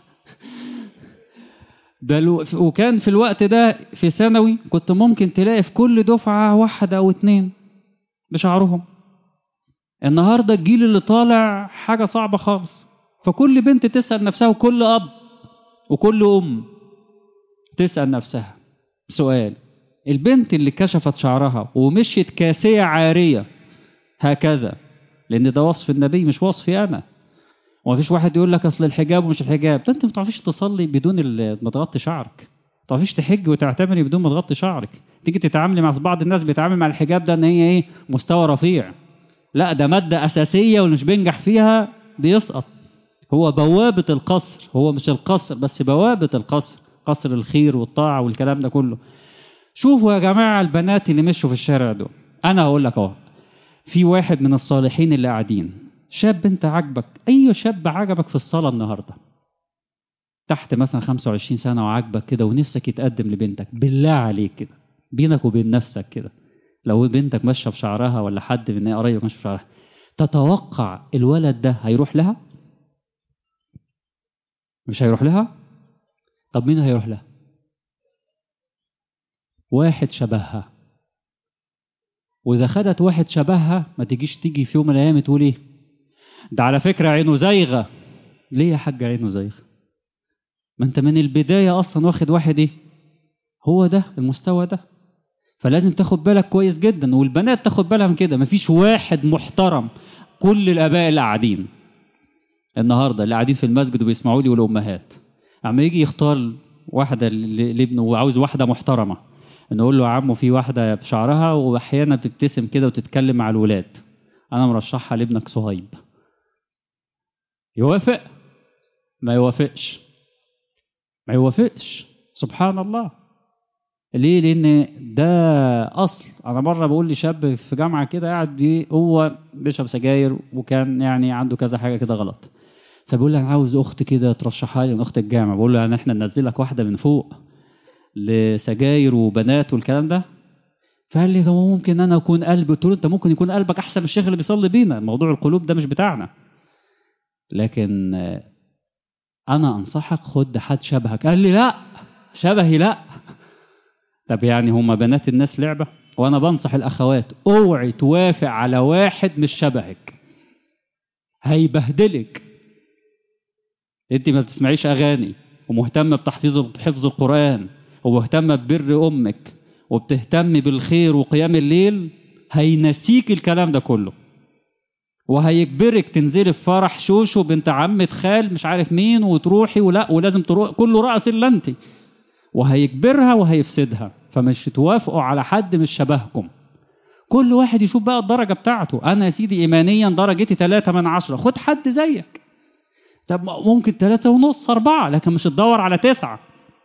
ده لو وكان في الوقت ده في ثانوي كنت ممكن تلاقي في كل دفعة واحد أو اتنين بشعرهم النهاردة الجيل اللي طالع حاجة صعبة خالص فكل بنت تسأل نفسها وكل أب وكل أم تسأل نفسها سؤال البنت اللي كشفت شعرها ومشيت كاسية عارية هكذا لأن ده وصف النبي مش وصفي أنا ومفيش واحد يقول لك أصل الحجاب ومش الحجاب ده أنت ما تعرفيش تصلي بدون ما تغطي شعرك ما تعرفيش تحج وتعتمري بدون ما تغطي شعرك تيجي تتعاملي مع بعض الناس بيتعامل مع الحجاب ده ان هي ايه مستوى رفيع لا ده مادة أساسية واللي مش بينجح فيها بيسقط هو بوابة القصر هو مش القصر بس بوابة القصر قصر الخير والطاعة والكلام ده كله شوفوا يا جماعة البنات اللي مشوا في الشارع دول أنا هقول لك أهو في واحد من الصالحين اللي قاعدين شاب أنت عاجبك أي شاب عجبك في الصلاة النهاردة تحت مثلا 25 سنة وعاجبك كده ونفسك يتقدم لبنتك بالله عليك كده بينك وبين نفسك كده لو بنتك ماشية بشعرها ولا حد من قريب ماشي بشعرها تتوقع الولد ده هيروح لها؟ مش هيروح لها؟ طب مين هيروح لها؟ واحد شبهها وإذا خدت واحد شبهها ما تجيش تيجي في يوم من الأيام تقول إيه؟ ده على فكرة عينه زايغة ليه يا حاج عينه زايغة؟ ما أنت من البداية أصلا واخد واحد إيه؟ هو ده المستوى ده فلازم تاخد بالك كويس جدا والبنات تاخد بالها من كده مفيش واحد محترم كل الآباء اللي قاعدين النهارده اللي قاعدين في المسجد وبيسمعوا لي والأمهات عم يجي يختار واحدة لابنه وعاوز واحدة محترمة نقول له يا عمو في واحدة بشعرها وأحيانا بتبتسم كده وتتكلم مع الولاد أنا مرشحها لابنك صهيب يوافق ما يوافقش ما يوافقش سبحان الله ليه لان ده اصل انا مره بقول لشاب في جامعه كده قاعد بي هو بيشرب سجاير وكان يعني عنده كذا حاجه كده غلط فبيقول لي انا عاوز اخت كده ترشحها لي من اخت الجامعه بقول له يعني احنا ننزل لك واحده من فوق لسجاير وبنات والكلام ده فقال لي ده ممكن انا اكون قلبي قلت له انت ممكن يكون قلبك احسن من الشيخ اللي بيصلي بينا موضوع القلوب ده مش بتاعنا لكن انا انصحك خد حد شبهك قال لي لا شبهي لا طب يعني هما بنات الناس لعبه وانا بنصح الاخوات اوعي توافق على واحد مش شبهك هيبهدلك انت ما بتسمعيش اغاني ومهتمه بتحفيظ حفظ القران ومهتمه ببر امك وبتهتم بالخير وقيام الليل هينسيك الكلام ده كله وهيجبرك تنزلي في فرح شوشو بنت عمة خال مش عارف مين وتروحي ولا ولازم تروح كله رأس الا انت وهيجبرها وهيفسدها فمش توافقوا على حد مش شبهكم كل واحد يشوف بقى الدرجة بتاعته أنا يا سيدي إيمانيا درجتي ثلاثة من عشرة خد حد زيك طب ممكن ثلاثة ونص أربعة لكن مش تدور على تسعة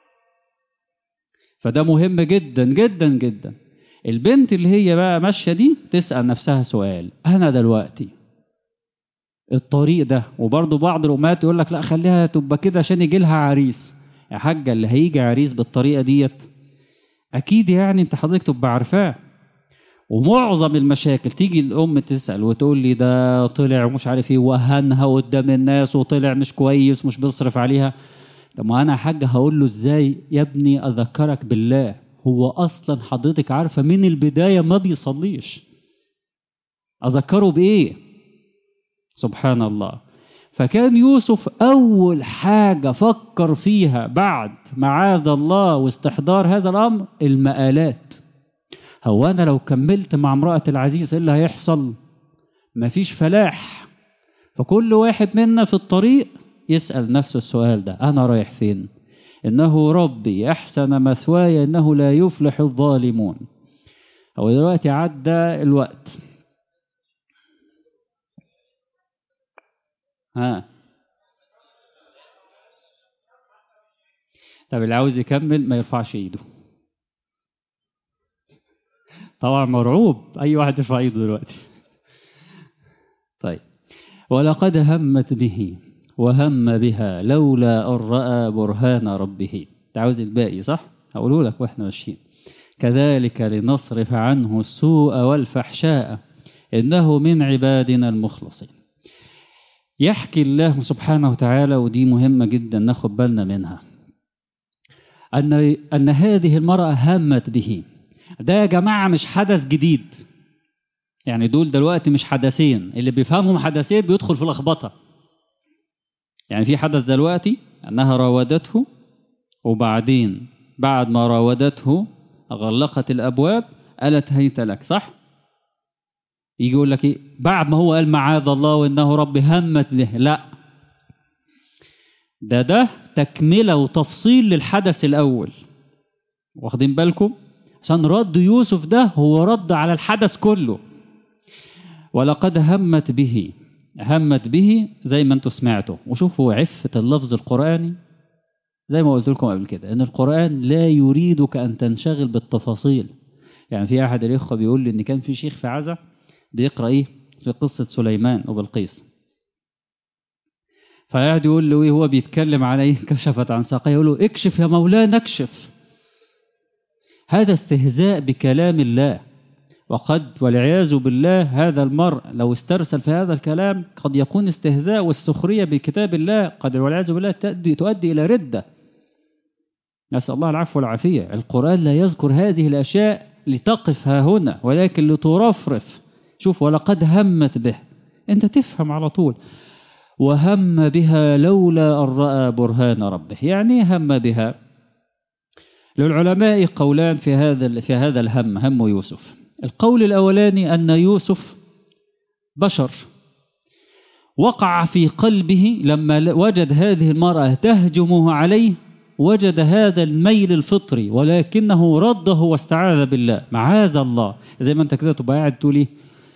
فده مهم جدا جدا جدا البنت اللي هي بقى ماشية دي تسأل نفسها سؤال أنا دلوقتي الطريق ده وبرضه بعض الأمهات يقول لك لا خليها تبقى كده عشان يجي لها عريس يا حاجة اللي هيجي عريس بالطريقة ديت أكيد يعني أنت حضرتك تبقى عارفاه ومعظم المشاكل تيجي الأم تسأل وتقول لي ده طلع ومش عارف إيه وهنها قدام الناس وطلع مش كويس مش بيصرف عليها طب ما أنا يا حاجة هقول له إزاي يا ابني أذكرك بالله هو أصلا حضرتك عارفة من البداية ما بيصليش أذكره بإيه سبحان الله فكان يوسف أول حاجة فكر فيها بعد معاذ الله واستحضار هذا الأمر المآلات هو أنا لو كملت مع امرأة العزيز إيه اللي هيحصل مفيش فلاح فكل واحد منا في الطريق يسأل نفسه السؤال ده أنا رايح فين إنه ربي أحسن مثواي إنه لا يفلح الظالمون هو دلوقتي عدى الوقت ها طب اللي عاوز يكمل ما يرفعش ايده طبعا مرعوب اي واحد يرفع ايده دلوقتي طيب ولقد همت به وهم بها لولا ان راى برهان ربه عاوز الباقي صح هقوله لك واحنا ماشيين كذلك لنصرف عنه السوء والفحشاء انه من عبادنا المخلصين يحكي الله سبحانه وتعالى ودي مهمة جدا ناخد بالنا منها أن أن هذه المرأة همت به ده يا جماعة مش حدث جديد يعني دول دلوقتي مش حدثين اللي بيفهمهم حدثين بيدخل في لخبطة يعني في حدث دلوقتي أنها راودته وبعدين بعد ما راودته غلقت الأبواب قالت هيت لك صح؟ يجي يقول لك ايه بعد ما هو قال معاذ الله وانه ربي همت به لا ده ده تكملة وتفصيل للحدث الأول واخدين بالكم عشان رد يوسف ده هو رد على الحدث كله ولقد همت به همت به زي ما انتم سمعتوا وشوفوا عفة اللفظ القرآني زي ما قلت لكم قبل كده ان القرآن لا يريدك ان تنشغل بالتفاصيل يعني في احد الاخوه بيقول لي ان كان في شيخ في عزا بيقرأ إيه في قصة سليمان وبلقيس فقاعد يقول له إيه هو بيتكلم على إيه كشفت عن ساقيه يقول له اكشف يا مولانا اكشف هذا استهزاء بكلام الله وقد والعياذ بالله هذا المرء لو استرسل في هذا الكلام قد يكون استهزاء والسخرية بكتاب الله قد والعياذ بالله تؤدي, تؤدي إلى ردة نسأل الله العفو والعافية القرآن لا يذكر هذه الأشياء لتقف ها هنا ولكن لترفرف شوف ولقد همت به انت تفهم على طول وهم بها لولا أن رأى برهان ربه يعني هم بها للعلماء قولان في هذا في هذا الهم هم يوسف القول الأولاني أن يوسف بشر وقع في قلبه لما وجد هذه المرأة تهجمه عليه وجد هذا الميل الفطري ولكنه رده واستعاذ بالله معاذ الله زي ما انت كده تبقى قاعد تقول ايه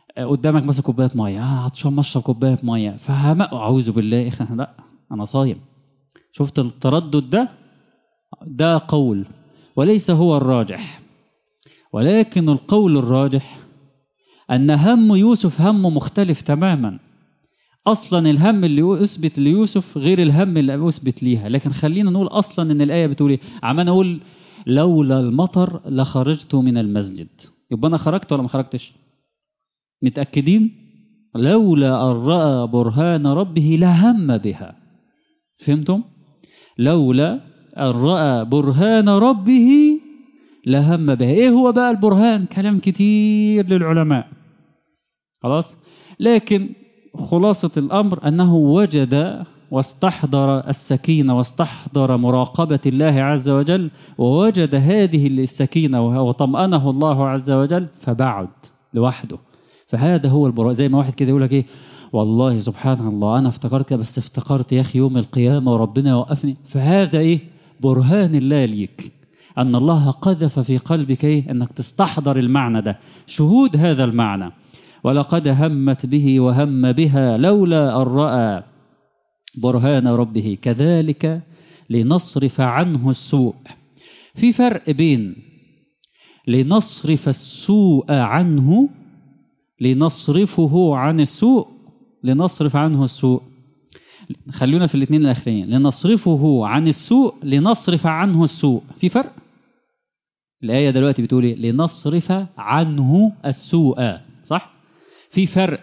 قدامك مثلا كوبايه ميه اه عطشان مشرب كوبايه ميه فهم اعوذ بالله يا اخي لا انا صايم شفت التردد ده ده قول وليس هو الراجح ولكن القول الراجح أن هم يوسف هم مختلف تماما أصلا الهم اللي أثبت ليوسف غير الهم اللي أثبت ليها لكن خلينا نقول أصلا أن الآية بتقول إيه عمال أقول لولا المطر لخرجت من المسجد يبقى أنا خرجت ولا ما خرجتش متأكدين لولا أن رأى برهان ربه لهم بها فهمتم لولا أن رأى برهان ربه لهم بها إيه هو بقى البرهان كلام كتير للعلماء خلاص لكن خلاصة الأمر أنه وجد واستحضر السكينة واستحضر مراقبة الله عز وجل ووجد هذه السكينة وطمأنه الله عز وجل فبعد لوحده فهذا هو البراء زي ما واحد كده يقول لك ايه والله سبحان الله انا افتكرت كده بس افتكرت يا اخي يوم القيامة وربنا يوقفني فهذا ايه برهان الله ليك ان الله قذف في قلبك ايه انك تستحضر المعنى ده شهود هذا المعنى ولقد همت به وهم بها لولا ان راى برهان ربه كذلك لنصرف عنه السوء في فرق بين لنصرف السوء عنه لنصرفه عن السوء لنصرف عنه السوء خلونا في الاثنين الاخرين لنصرفه عن السوء لنصرف عنه السوء في فرق الآية دلوقتي بتقول ايه لنصرف عنه السوء صح في فرق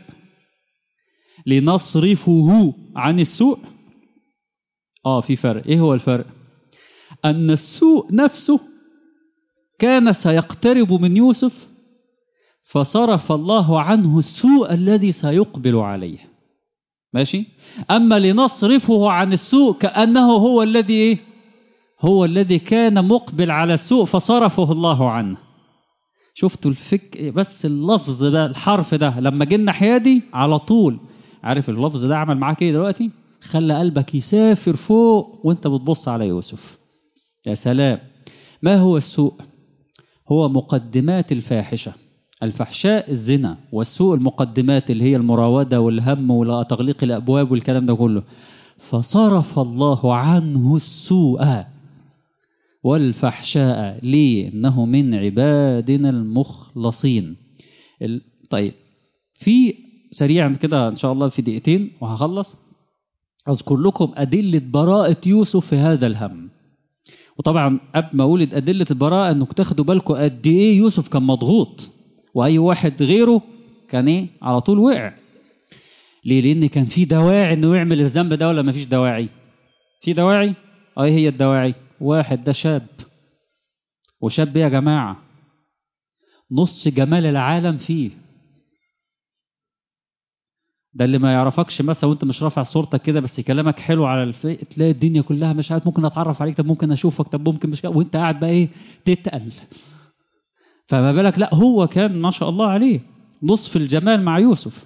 لنصرفه عن السوء اه في فرق ايه هو الفرق ان السوء نفسه كان سيقترب من يوسف فصرف الله عنه السوء الذي سيقبل عليه ماشي أما لنصرفه عن السوء كأنه هو الذي إيه؟ هو الذي كان مقبل على السوء فصرفه الله عنه شفتوا الفك بس اللفظ ده الحرف ده لما جه الناحيه دي على طول عارف اللفظ ده عمل معاك ايه دلوقتي خلى قلبك يسافر فوق وانت بتبص على يوسف يا سلام ما هو السوء هو مقدمات الفاحشه الفحشاء الزنا والسوء المقدمات اللي هي المراودة والهم وتغليق الأبواب والكلام ده كله فصرف الله عنه السوء والفحشاء ليه إنه من عبادنا المخلصين طيب في سريعا كده إن شاء الله في دقيقتين وهخلص أذكر لكم أدلة براءة يوسف في هذا الهم وطبعا قبل ما أقول أدلة البراءة أنك تاخدوا بالكم قد إيه يوسف كان مضغوط واي واحد غيره كان ايه على طول وقع ليه لان كان في دواعي انه يعمل الذنب ده ولا مفيش دواعي في دواعي ايه هي الدواعي واحد ده شاب وشاب يا جماعه نص جمال العالم فيه ده اللي ما يعرفكش مثلا وانت مش رافع صورتك كده بس كلامك حلو على الف... تلاقي الدنيا كلها مش عارف ممكن اتعرف عليك طب ممكن اشوفك طب ممكن مش وانت قاعد بقى ايه تتقل فما بالك لا هو كان ما شاء الله عليه نصف الجمال مع يوسف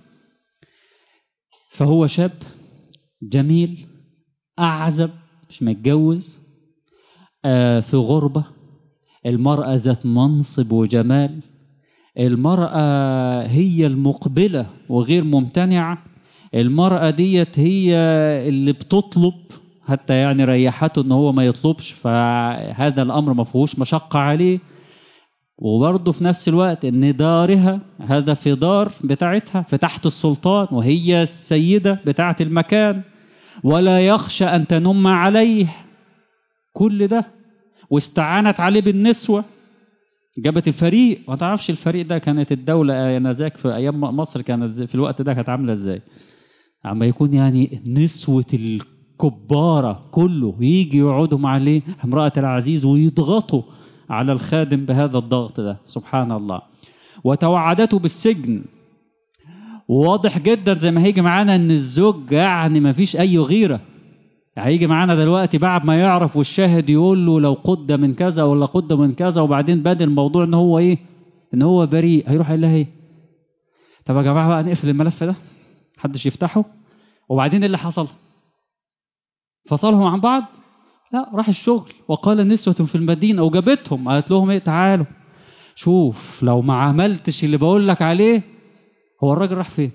فهو شاب جميل أعزب مش متجوز آه في غربة المرأة ذات منصب وجمال المرأة هي المقبلة وغير ممتنعة المرأة ديت هي اللي بتطلب حتى يعني ريحته ان هو ما يطلبش فهذا الامر ما فيهوش مشقة عليه وبرضه في نفس الوقت ان دارها هذا في دار بتاعتها في تحت السلطان وهي السيدة بتاعة المكان ولا يخشى ان تنم عليه كل ده واستعانت عليه بالنسوة جابت الفريق ما تعرفش الفريق ده كانت الدولة انذاك في ايام مصر كانت في الوقت ده كانت عاملة ازاي عما يكون يعني نسوة الكبارة كله يجي يقعدوا مع ليه امرأة العزيز ويضغطوا على الخادم بهذا الضغط ده سبحان الله وتوعدته بالسجن وواضح جدا زي ما هيجي معانا ان الزوج يعني ما فيش اي غيره هيجي معانا دلوقتي بعد ما يعرف والشاهد يقول له لو قد من كذا ولا قد من كذا وبعدين بادئ الموضوع ان هو ايه ان هو بريء هيروح يقول لها ايه طب يا جماعه بقى نقفل الملف ده محدش يفتحه وبعدين اللي حصل فصلهم عن بعض لا راح الشغل وقال نسوة في المدينة وجابتهم قالت لهم ايه تعالوا شوف لو ما عملتش اللي بقول لك عليه هو الراجل راح فين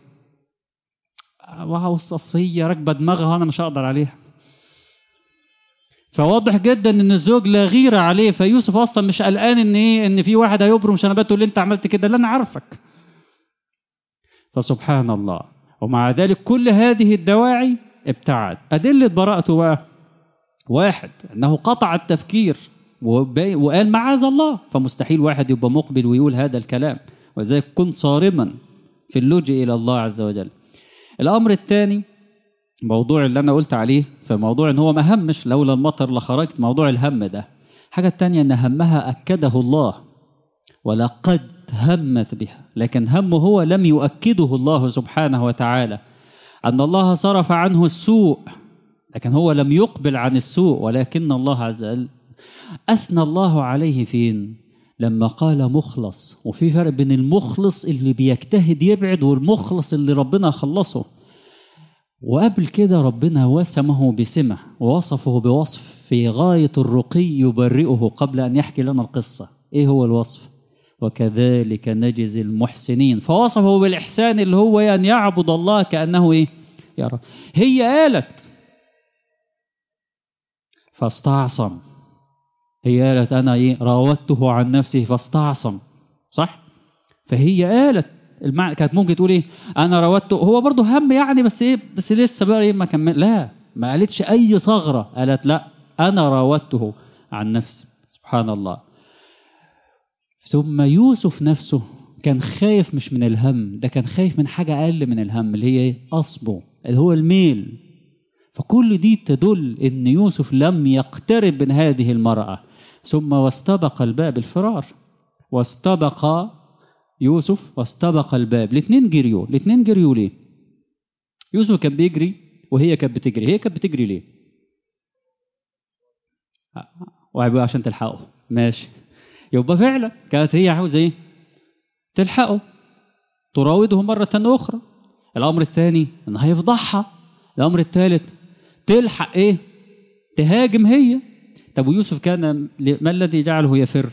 وصص هي راكبه دماغها انا مش هقدر عليها فواضح جدا ان الزوج لا غيره عليه فيوسف اصلا مش قلقان ان ايه ان في واحد هيبرم شنباته اللي انت عملت كده لا انا عارفك فسبحان الله ومع ذلك كل هذه الدواعي ابتعد أدلة براءته بقى واحد أنه قطع التفكير وقال معاذ الله فمستحيل واحد يبقى مقبل ويقول هذا الكلام وذلك كن صارما في اللجوء إلى الله عز وجل الأمر الثاني موضوع اللي أنا قلت عليه في موضوع أن هو ما همش لولا المطر لخرجت موضوع الهم ده حاجة الثانية أن همها أكده الله ولقد همت بها لكن همه هو لم يؤكده الله سبحانه وتعالى أن الله صرف عنه السوء لكن هو لم يقبل عن السوء ولكن الله عز وجل أثنى الله عليه فين لما قال مخلص وفي فرق بين المخلص اللي بيجتهد يبعد والمخلص اللي ربنا خلصه وقبل كده ربنا وسمه بسمة ووصفه بوصف في غاية الرقي يبرئه قبل أن يحكي لنا القصة إيه هو الوصف وكذلك نجزي المحسنين فوصفه بالإحسان اللي هو أن يعبد الله كأنه إيه يرى هي قالت فاستعصم هي قالت أنا إيه راودته عن نفسه فاستعصم صح فهي قالت المعنى كانت ممكن تقول ايه انا راودته هو برضه هم يعني بس ايه بس لسه بقى ايه ما كمل لا ما قالتش اي ثغره قالت لا انا راودته عن نفسي سبحان الله ثم يوسف نفسه كان خايف مش من الهم ده كان خايف من حاجة أقل من الهم اللي هي ايه أصبه اللي هو الميل فكل دي تدل ان يوسف لم يقترب من هذه المرأة ثم واستبق الباب الفرار واستبق يوسف واستبق الباب الاثنين جريوا الاثنين جريوا ليه يوسف كان بيجري وهي كانت بتجري هي كانت بتجري ليه وعبوا عشان تلحقه ماشي يبقى فعلا كانت هي عاوزه ايه تلحقه تراوده مرة أخرى الأمر الثاني إن هيفضحها الأمر الثالث تلحق إيه تهاجم هي طب ويوسف كان ما الذي جعله يفر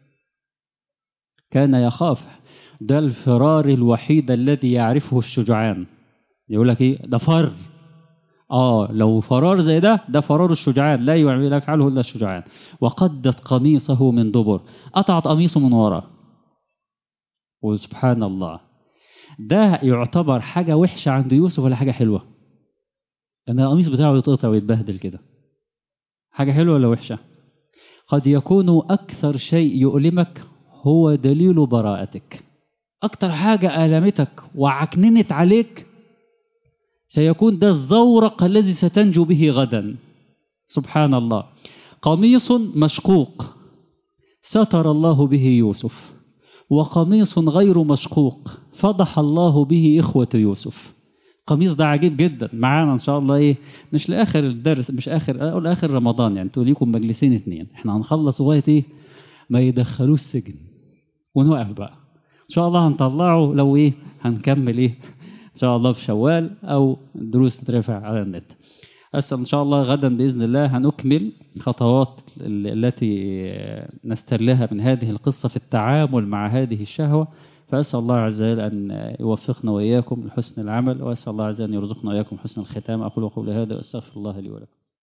كان يخاف ده الفرار الوحيد الذي يعرفه الشجعان يقول لك ايه ده فر اه لو فرار زي ده ده فرار الشجعان لا لا يفعله الا الشجعان وقدت قميصه من دبر قطعت قميصه من ورا وسبحان الله ده يعتبر حاجة وحشة عند يوسف ولا حاجة حلوة لما القميص بتاعه يتقطع ويتبهدل كده حاجة حلوة ولا وحشة قد يكون أكثر شيء يؤلمك هو دليل براءتك أكثر حاجة آلمتك وعكننت عليك سيكون ده الزورق الذي ستنجو به غدا سبحان الله قميص مشقوق ستر الله به يوسف وقميص غير مشقوق فضح الله به إخوة يوسف القميص ده عجيب جدا معانا إن شاء الله إيه مش لآخر الدرس مش آخر أقول آخر رمضان يعني انتوا ليكم مجلسين اتنين إحنا هنخلص لغاية إيه ما يدخلوه السجن ونوقف بقى إن شاء الله هنطلعه لو إيه هنكمل إيه إن شاء الله في شوال أو دروس تترفع على النت أسأل إن شاء الله غدا بإذن الله هنكمل خطوات التي نسترلها من هذه القصة في التعامل مع هذه الشهوة فأسأل الله عز وجل أن يوفقنا وإياكم لحسن العمل وأسأل الله عز وجل أن يرزقنا وإياكم حسن الختام أقول قولي هذا وأستغفر الله لي ولكم